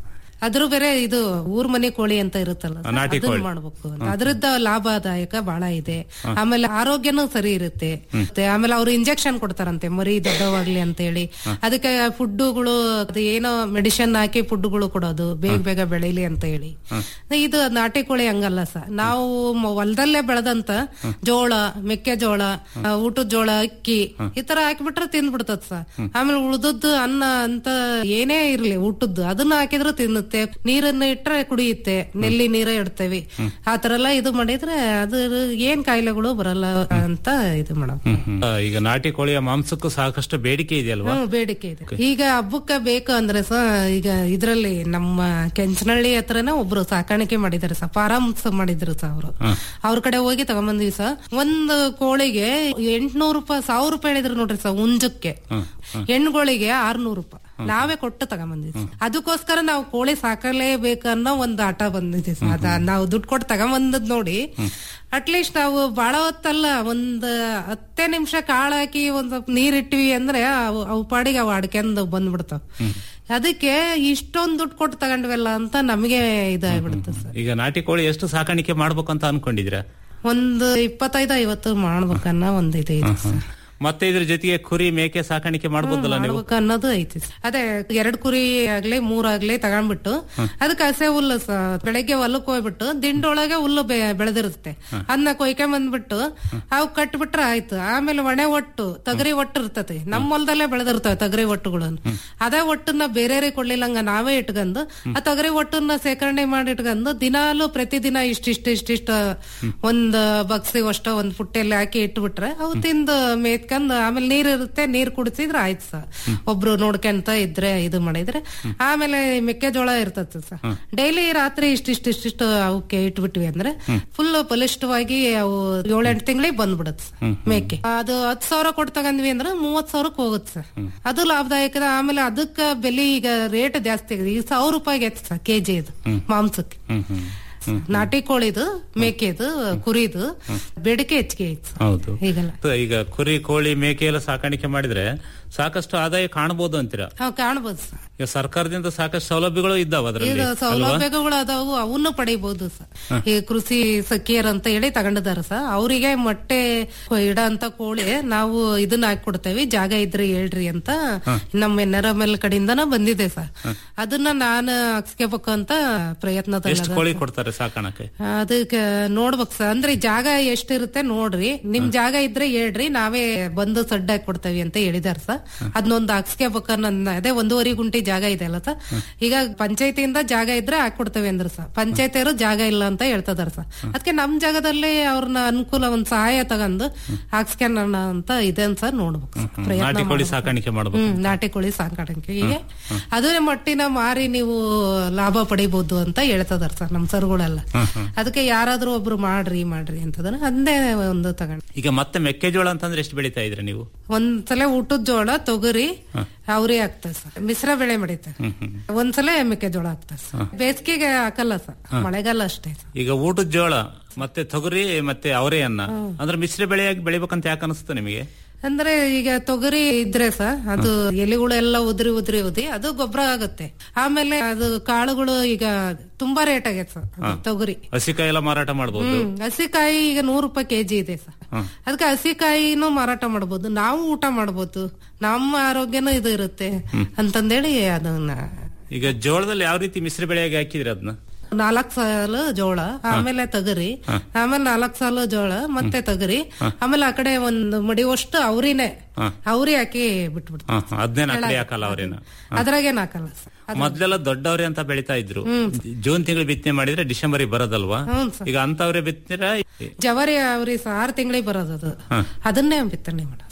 ಅದ್ರ ಬೇರೆ ಇದು ಊರ್ ಮನೆ ಕೋಳಿ ಅಂತ ಇರುತ್ತಲ್ಲ ಸರ್, ನಾಟಿ ಅದನ್ನ ಕೋಳಿ. ಮಾಡ್ಬೇಕು ಅಂತ. ಅದ್ರದ್ದು ಲಾಭದಾಯಕ ಬಹಳ ಇದೆ ಆಮೇಲೆ ಆರೋಗ್ಯನೂ ಸರಿ ಇರುತ್ತೆ ಮತ್ತೆ ಆಮೇಲೆ ಅವ್ರು ಇಂಜೆಕ್ಷನ್ ಕೊಡ್ತಾರಂತೆ ಮರಿ ದೊಡ್ಡವಾಗ್ಲಿ ಅಂತ ಹೇಳಿ ಅದಕ್ಕೆ ಫುಡ್ಗಳು ಅದು ಏನೋ ಮೆಡಿಸಿನ್ ಹಾಕಿ ಫುಡ್ಗಳು ಕೊಡೋದು ಬೇಗ ಬೇಗ ಬೆಳೀಲಿ ಅಂತ ಹೇಳಿ ಇದು ನಾಟಿ ಕೋಳಿ ಹಂಗಲ್ಲ ಸರ್ ನಾವು ಮ- ಹೊಲದಲ್ಲೇ ಬೆಳೆದಂತ ಜೋಳ ಮೆಕ್ಕೆಜೋಳ ಆ, ಊಟದ ಜೋಳ ಅಕ್ಕಿ ಈ ತರ ಹಾಕಿಬಿಟ್ರೆ ತಿಂದ್ಬಿಡ್ತದ ಸರ್ ಆಮೇಲೆ ಉಳ್ದದ್ದು ಅನ್ನ ಅಂತ ಏನೇ ಇರ್ಲಿ ಊಟದ್ದು ಅದನ್ನ ಹಾಕಿದ್ರೆ ತಿನ್ನುತ್ತೆ ನೀರನ್ನ ಇಟ್ರೆ ಕುಡಿಯುತ್ತೆ ನೆಲ್ಲಿ ನೀರೇ ಇಡ್ತೇವೆ ಆ ತರ ಎಲ್ಲ ಇದು ಮಾಡಿದ್ರೆ ಅದು ಏನ್ ಕಾಯಿಲೆಗಳು ಬರಲ್ಲ ಅಂತ ಇದು ಮೇಡಮ್ ಆ, ಈಗ ನಾಟಿ ಕೋಳಿಯ ಮಾಂಸಕ್ಕೂ ಸಾಕಷ್ಟು ಬೇಡಿಕೆ ಇದೆಯಲ್ವಾ ಹ್ಮ್ ಬೇಡಿಕೆ ಇದೆ ಈಗ ಹಬ್ಬಕ್ಕೆ ಬೇಕು ಅಂದ್ರೆ ಸ ಈಗ ಇದ್ರಲ್ಲಿ ನಮ್ಮ ಕೆಂಚನಹಳ್ಳಿ ಹತ್ರನೇ ಒಬ್ರು ಸಾಕಾಣಿಕೆ ಮಾಡಿದ್ದಾರೆ ಸ ಫಾರಮ್ಸ್ ಮಾಡಿದ್ರು ಸ ಅವರು ಅವ್ರ ಕಡೆ ಹೋಗಿ ತಗೊಂಬಂದ್ವಿ ಸ ಒಂದು ಕೋಳಿಗೆ ಎಂಟ್ನೂರು ರೂಪಾಯಿ ಸಾವಿರ ರೂಪಾಯಿ ಹೇಳಿದ್ರು ನೋಡ್ರಿ ಸ ಹುಂಜಕ್ಕೆ ಹೆಣ್ಗಳಿಗೆ ಆರ್ನೂರು ರೂಪಾಯಿ ನಾವೇ ಕೊಟ್ಟು ತಗೊಂಬಂದಿದ್ವಿ ಅದಕ್ಕೋಸ್ಕರ ನಾವು ಕೋಳಿ ಸಾಕಲೇಬೇಕು ಅನ್ನೋ ಒಂದು ಆಟ ಬಂದಿದೆ ಸರ್ ಅದ ನಾವು ದುಡ್ಡು ಕೊಟ್ಟು ತಗೊಂಬಂದದ್ ನೋಡಿ ಅಟ್ಲೀಸ್ಟ್ ನಾವು ಬಾಳ ಹೊತ್ತಲ್ಲ ಒಂದ್ ಹತ್ತೇ ನಿಮಿಷ ಕಾಳು ಹಾಕಿ ಒಂದ್ ಸ್ವಲ್ಪ ನೀರ್ ಇಟ್ವಿ ಅಂದ್ರೆ ಅವು ಅವು ಪಾಡಿಗೆ ಅವು ಅಡ್ಕೆಂದು ಬಂದ್ಬಿಡ್ತಾವ ಅದಕ್ಕೆ ಇಷ್ಟೊಂದ್ ದುಡ್ಡು ಕೊಟ್ಟು ತಗೊಂಡ್ವಲ್ಲ ಅಂತ ನಮಗೆ ಇದಾಗ್ಬಿಡುತ್ತೆ ಸರ್ ಈಗ ನಾಟಿ ಕೋಳಿ ಎಷ್ಟು ಸಾಕಾಣಿಕೆ ಮಾಡ್ಬೇಕು ಅಂತ ಅನ್ಕೊಂಡಿದ್ರ ಒಂದು ಇಪ್ಪತ್ತೈದು ಐವತ್ತು ಮಾಡ್ಬೇಕನ್ನೋ ಒಂದ್ ಇದು ಇದೆ ಸರ್ ಮತ್ತೆ ಇದ್ರ ಜೊತೆಗೆ ಕುರಿ ಮೇಕೆ ಸಾಕಾಣಿಕೆ ಮಾಡ್ಬೋದಲ್ಲ ನೀವು ಮಾಡ್ಬೇಕು ಅನ್ನೋದು ಐತಿ ಸರ್. ಅದೇ ಎರಡ್ ಕುರಿ ಆಗ್ಲಿ ಮೂರಾಗ್ಲಿ ತಗೊಂಡ್ಬಿಟ್ಟು ಅದಕ್ಕೆ ಹಸೆ ಹುಲ್ಲು ಸ ಬೆಳಗ್ಗೆ ಹೊಲಕ್ ಹೋಗ್ಬಿಟ್ಟು ದಿಂಡೊಳಗೆ ಹುಲ್ಲು ಬೆ- ಬೆಳೆದಿರುತ್ತೆ ಅದನ್ನ ಕೊಯ್ಕೊಂಡ್ ಬಂದ್ಬಿಟ್ಟು ಅವು ಕಟ್ಬಿಟ್ರೆ ಆಯ್ತು ಆಮೇಲೆ ಒಣೆ ಒಟ್ಟು ತಗರಿ ಒಟ್ಟು ಇರ್ತತಿ ನಮ್ಮ ಹೊಲದಲ್ಲೇ ಬೆಳೆದಿರ್ತವೆ ತಗರಿ ಒಟ್ಟುಗಳನ್ನು ಅದೇ ಒಟ್ಟನ್ನ ಬೇರೆಯವ್ರಿಗೆ ಕೊಡ್ಲಿಲ್ಲಂಗ ನಾವೇ ಇಟ್ಕೊಂಡು ಆ ತಗರಿ ಒಟ್ಟನ್ನ ಸೇಕರಣೆ ಮಾಡಿ ಇಟ್ಕೊಂಡು ದಿನಾಲು ಪ್ರತಿದಿನ ಇಷ್ಟಿಷ್ಟು ಇಷ್ಟಿಷ್ಟು ಒಂದ್ ಬಕ್ಸಿ ಅಷ್ಟ ಒಂದ್ ಪುಟ್ಟೆಲ್ಲಿ ಹಾಕಿ ಇಟ್ಬಿಟ್ರೆ ಅವು ತಿಂದು ಮೇತ್ಕೊಂಡು ಆಮೇಲೆ ನೀರ್ ಇರುತ್ತೆ ನೀರ್ ಕುಡಿಸಿದ್ರೆ ಆಯ್ತು ಸರ್ ಒಬ್ರು ನೋಡ್ಕೊಂತ ಇದ್ರೆ ಇದು ಮಾಡಿದ್ರೆ ಆಮೇಲೆ ಮೆಕ್ಕೆಜೋಳ ಇರ್ತದೆ ಸರ್ ಡೈಲಿ ರಾತ್ರಿ ಇಷ್ಟಿಷ್ಟು ಇಷ್ಟಿಷ್ಟು ಅವಕ್ಕೆ ಇಟ್ಬಿಟ್ವಿ ಅಂದ್ರೆ ಫುಲ್ ಬಲಿಷ್ಠವಾಗಿ ಅವು ಏಳೆಂಟು ತಿಂಗಳಿಗೆ ಬಂದ್ಬಿಡುತ್ತೆ ಸರ್ ಮೇಕೆ ಅದು ಹತ್ತು ಸಾವಿರ ಕೊಟ್ಟು ತಗೊಂಡ್ವಿ ಅಂದ್ರೆ ಮೂವತ್ ಸಾವಿರಕ್ಕೆ ಹೋಗುತ್ತೆ ಸರ್ ಅದು ಲಾಭದಾಯಕ ಆಮೇಲೆ ಅದಕ್ಕ ಬೆಲೆ ಈಗ ರೇಟ್ ಜಾಸ್ತಿ ಆಗಿದೆ ಈಗ ಸಾವಿರ ರೂಪಾಯಿಗೆ ಎತ್ತು ಸರ್ ಕೆಜಿ ಇದು ಮಾಂಸಕ್ಕೆ ಹ್ಮ್ ಹ್ಮ್ ಹ್ಮ್ ನಾಟಿ ಕೋಳಿದು ಮೇಕೆದು ಕುರಿದು ಬೇಡಿಕೆ ಹೆಚ್ಚಿಗೆ ಐತೆ ಸರ್. ಹೌದು ಈಗೆಲ್ಲ ಈಗ ಕುರಿ ಕೋಳಿ ಮೇಕೆ ಎಲ್ಲ ಸಾಕಾಣಿಕೆ ಮಾಡಿದ್ರೆ ಸಾಕಷ್ಟು ಆದಾಯ ಕಾಣಬಹುದು ಅಂತೀರಾ ನಾವು ಕಾಣ್ಬೋದು ಸರ್ ಈಗ ಸರ್ಕಾರದಿಂದ ಸಾಕಷ್ಟು ಸೌಲಭ್ಯಗಳು ಇದ್ದಾವ ಅದರಲ್ಲಿ ಈಗ ಅಲ್ವಾ ಸೌಲಭ್ಯಗಳು ಅದಾವು ಅವನ್ನ ಪಡಿಬಹುದು ಸರ್ ಈ ಕೃಷಿ ಸಖಿಯರ್ ಅಂತ ಹೇಳಿ ತಗೊಂಡಿದ್ದಾರೆ ಸರ್ ಅವರಿಗೆ ಮೊಟ್ಟೆ ಇಡ ಅಂತ ಕೋಳಿ ನಾವು ಇದನ್ನ ಹಾಕಿ ಕೊಡ್ತೇವೆ ಜಾಗ ಇದ್ರೆ ಹೇಳ್ರಿ ಅಂತ ನಮ್ಮ ಎನ್ಆರ್ಎಂಎಲ್ ಕಡೆಯಿಂದನ ಬಂದಿದೆ ಸರ್ ಅದನ್ನ ನಾನು ಹಾಕ್ಸ್ಕೋಬೇಕು ಅಂತ ಪ್ರಯತ್ನ ಎಷ್ಟು ತಗೊಂಡ ಕೋಳಿ ಕೊಡ್ತಾರೆ ಸಾಕಾಣಕ್ಕೆ ಅದಕ್ಕೆ ನೋಡ್ಬೇಕು ಸರ್ ಅಂದ್ರೆ ಜಾಗ ಎಷ್ಟಿರುತ್ತೆ ನೋಡ್ರಿ ನಿಮ್ ಜಾಗ ಇದ್ರೆ ಹೇಳ್ರಿ ನಾವೇ ಬಂದು ಸಡ್ಡ ಹಾಕಿ ಕೊಡ್ತೇವೆ ಅಂತ ಹೇಳಿದಾರ ಸರ್ ಅದನ್ನೊಂದು ಹಾಕ್ಸ್ಕೋಬೇಕು ನನ್ನ ಅದೇ ಒಂದೂವರೆ ಗುಂಟಿ ಜಾಗ ಇದೆ ಅಲ್ಲ ಸರ್ ಈಗ ಪಂಚಾಯತಿಯಿಂದ ಜಾಗ ಇದ್ರೆ ಹಾಕೊಡ್ತೇವೆ ಅಂದ್ರ ಸರ್ ಪಂಚಾಯತಿಯವರು ಜಾಗ ಇಲ್ಲ ಅಂತ ಹೇಳ್ತದಾರ ಸರ್ ಅದಕ್ಕೆ ನಮ್ ಜಾಗದಲ್ಲಿ ಅವ್ರನ್ನ ಅನುಕೂಲ ಒಂದ್ ಸಹಾಯ ತಗೊಂಡು ಹಾಕ್ಸ್ಕೊಳ್ಳೋಣ ಅಂತ ಇದೆ ಸರ್ ನೋಡ್ಬೇಕು ಸರ್. ಪ್ರಯತ್ನ ನಾಟಿ ಕೋಳಿ ಮಾಡ್ಬೇಕು. ಸಾಕಾಣಿಕೆ ಮಾಡ್ಬೇಕು ಹ್ಮ್ ನಾಟಿ ಕೋಳಿ ಸಾಕಾಣಿಕೆಗೆ ಅದೇ ಮಟ್ಟಿನ ಮಾರಿ ನೀವು ಲಾಭ ಪಡಿಬಹುದು ಅಂತ ಹೇಳ್ತದಾರ ಸರ್ ನಮ್ ಸರ್ಗಳೆಲ್ಲ ಅದಕ್ಕೆ ಯಾರಾದ್ರೂ ಒಬ್ರು ಮಾಡ್ರಿ ಮಾಡ್ರಿ ಅಂತದನ್ನ ಅಂದೇ ಒಂದು ತಗೊಂಡ್ ಈಗ ಮತ್ತೆ ಮೆಕ್ಕೆಜೋಳ ಅಂತಂದ್ರೆ ಎಷ್ಟು ಬೆಳಿತಾ ಇದ್ರಿ ನೀವು ಒಂದ್ಸಲ ಊಟದ ಜೋಳ ತೊಗರಿ ಅವ್ರಿ ಆಗ್ತದೆ ಸರ್ ಮಿಶ್ರ ಬೆಳೆ ಮಾಡಿತಾರೆ ಹ್ಮ್ ಹ್ಮ್ ಒಂದ್ಸಲ ಮೆಕ್ಕೆಜೋಳ ಆಗ್ತದೆ ಸರ್ ಬೇಸಿಗೆಗೆ ಹಾಕಲ್ಲ ಸರ್ ಮಳೆಗಾಲ ಅಷ್ಟೇ ಸರ್. ಈಗ ಊಟದ ಜೋಳ ಮತ್ತೆ ತೊಗರಿ ಮತ್ತೆ ಅವರೇ ಅನ್ನ ಅಂದ್ರೆ ಮಿಶ್ರ ಬೆಳೆಯಾಗಿ ಬೆಳಿಬೇಕಂತ ಯಾಕೆ ಅನಿಸ್ತು ನಿಮಗೆ ಅಂದ್ರೆ ಈಗ ತೊಗರಿ ಇದ್ರೆ ಸರ್ ಅದು ಎಲೆಗಳು ಎಲ್ಲ ಉದ್ರಿ ಉದ್ರಿ ಉದ್ರಿ ಅದು ಗೊಬ್ಬರ ಆಗುತ್ತೆ ಆಮೇಲೆ ಅದು ಕಾಳುಗಳು ಈಗ ತುಂಬಾ ರೇಟ್ ಆಗೈತೆ ಸರ್ ಅದು ತೊಗರಿ ಹಸಿಕಾಯಿ ಎಲ್ಲ ಮಾರಾಟ ಮಾಡಬಹುದು ಹ್ಮ್ ಹಸಿಕಾಯಿ ಈಗ ನೂರು ರೂಪಾಯಿ ಕೆಜಿ ಇದೆ ಸರ್ ಅದಕ್ಕೆ ಹಸಿಕಾಯಿನೂ ಮಾರಾಟ ಮಾಡಬಹುದು ನಾವು ಊಟ ಮಾಡಬಹುದು ನಮ್ಮ ಆರೋಗ್ಯನೂ ಇದು ಇರುತ್ತೆ ಅಂತಂದೇಳಿ ಅದನ್ನ ಈಗ ಜೋಳದಲ್ಲಿ ಯಾವ ರೀತಿ ಮಿಶ್ರ ಬೆಳೆಯಾಗಿ ಹಾಕಿದ್ರಿ ಅದನ್ನ ನಾಲ್ಕ್ ಸಾಲು ಜೋಳ ಆಮೇಲೆ ತೊಗರಿ ಆಮೇಲೆ ನಾಲ್ಕ್ ಸಾಲು ಜೋಳ ಮತ್ತೆ ತೊಗರಿ ಆಮೇಲೆ ಆ ಕಡೆ ಒಂದು ಮಡಿವಷ್ಟು ಅವ್ರಿನೇ ಅವ್ರಿ ಹಾಕಿ ಬಿಟ್ಬಿಡ್ತಾರೆ ಅದನ್ನೇ ನಕಲಿ ಹಾಕಲ್ಲ ಅವ್ರೇನ ಅದ್ರಾಗೇನ್ ಹಾಕಲ್ಲ ಸರ್ ಮೊದ್ಲೆಲ್ಲ ದೊಡ್ಡವ್ರೆ ಅಂತ ಬೆಳಿತಾ ಇದ್ರು ಜೂನ್ ತಿಂಗಳು ಬಿತ್ತನೆ ಮಾಡಿದ್ರೆ ಡಿಸೆಂಬರ್ ಬರೋದಲ್ವಾ ಹ್ಮ್ ಸರ್. ಈಗ ಅಂತವ್ರೆ ಬಿತ್ತಿರ ಜವರಿ ಅವ್ರಿ ಸರ್ ಆರು ತಿಂಗಳಿಗೆ ಬರೋದು ಅದು ಅದನ್ನೇ ಬಿತ್ತನೆ ಮಾಡ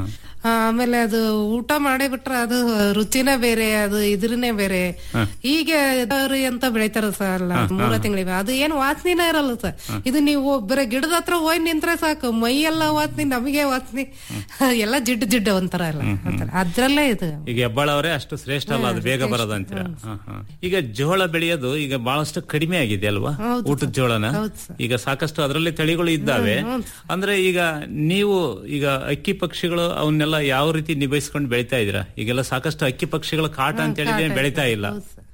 ಆಮೇಲೆ ಅದು ಊಟ ಮಾಡೇ ಬಿಟ್ರೆ ಅದು ರುಚಿನೇ ಬೇರೆ ಅದು ಇದ್ರನೇ ಬೇರೆ ಈಗ ಇದಾವ್ರಿ ಅಂತ ಬೆಳಿತಾರ ಸರ್ ಅಲ್ಲ ಮೂರ ತಿಂಗಳಿಗೆ ಅದು ಏನ್ ವಾಸನಿನೇ ಇರಲ್ಲ ಸರ್ ಇದು ನೀವು ಬರೀ ಗಿಡದ ಹತ್ರ ಹೋಗಿ ನಿಂತ್ರೆ ಸಾಕು ಮೈ ಎಲ್ಲ ವಾಸನಿ ನಮಗೆ ವಾಸನಿ ಎಲ್ಲ ಜಿಡ್ಡು ಜಿಡ್ಡು ಒಂಥರ ಎಲ್ಲ ಅಂತಾರ. ಅದ್ರಲ್ಲೇ ಇದು ಈಗ ಹೆಬ್ಬಾಳವರೇ ಅಷ್ಟು ಶ್ರೇಷ್ಠ ಅಲ್ಲ ಅದು ಬೇಗ ಬರೋದು ಅಂತೀರ ಹ, ಹ. ಈಗ ಜೋಳ ಬೆಳೆಯೋದು ಈಗ ಬಹಳಷ್ಟು ಕಡಿಮೆ ಆಗಿದೆ ಅಲ್ವಾ ಹೌದು ಊಟದ ಜೋಳನ ಈಗ ಸಾಕಷ್ಟು ಅದರಲ್ಲಿ ತಳಿಗಳು ಇದ್ದಾವೆ ಅಂದ್ರೆ ಈಗ ನೀವು ಈಗ ಅಕ್ಕಿ ಪಕ್ಷಿಗಳು ಅವನ್ನೆಲ್ಲ ಯಾವ ರೀತಿ ನಿಭಾಯಿಸ್ಕೊಂಡು ಬೆಳಿತಾ ಇದ್ದೀರಾ ಈಗೆಲ್ಲ ಸಾಕಷ್ಟು ಅಕ್ಕಿ ಪಕ್ಷಿಗಳ ಕಾಟ ಅಂತ ಹೇಳಿದ್ರೆ ಬೆಳಿತಾ ಇಲ್ಲ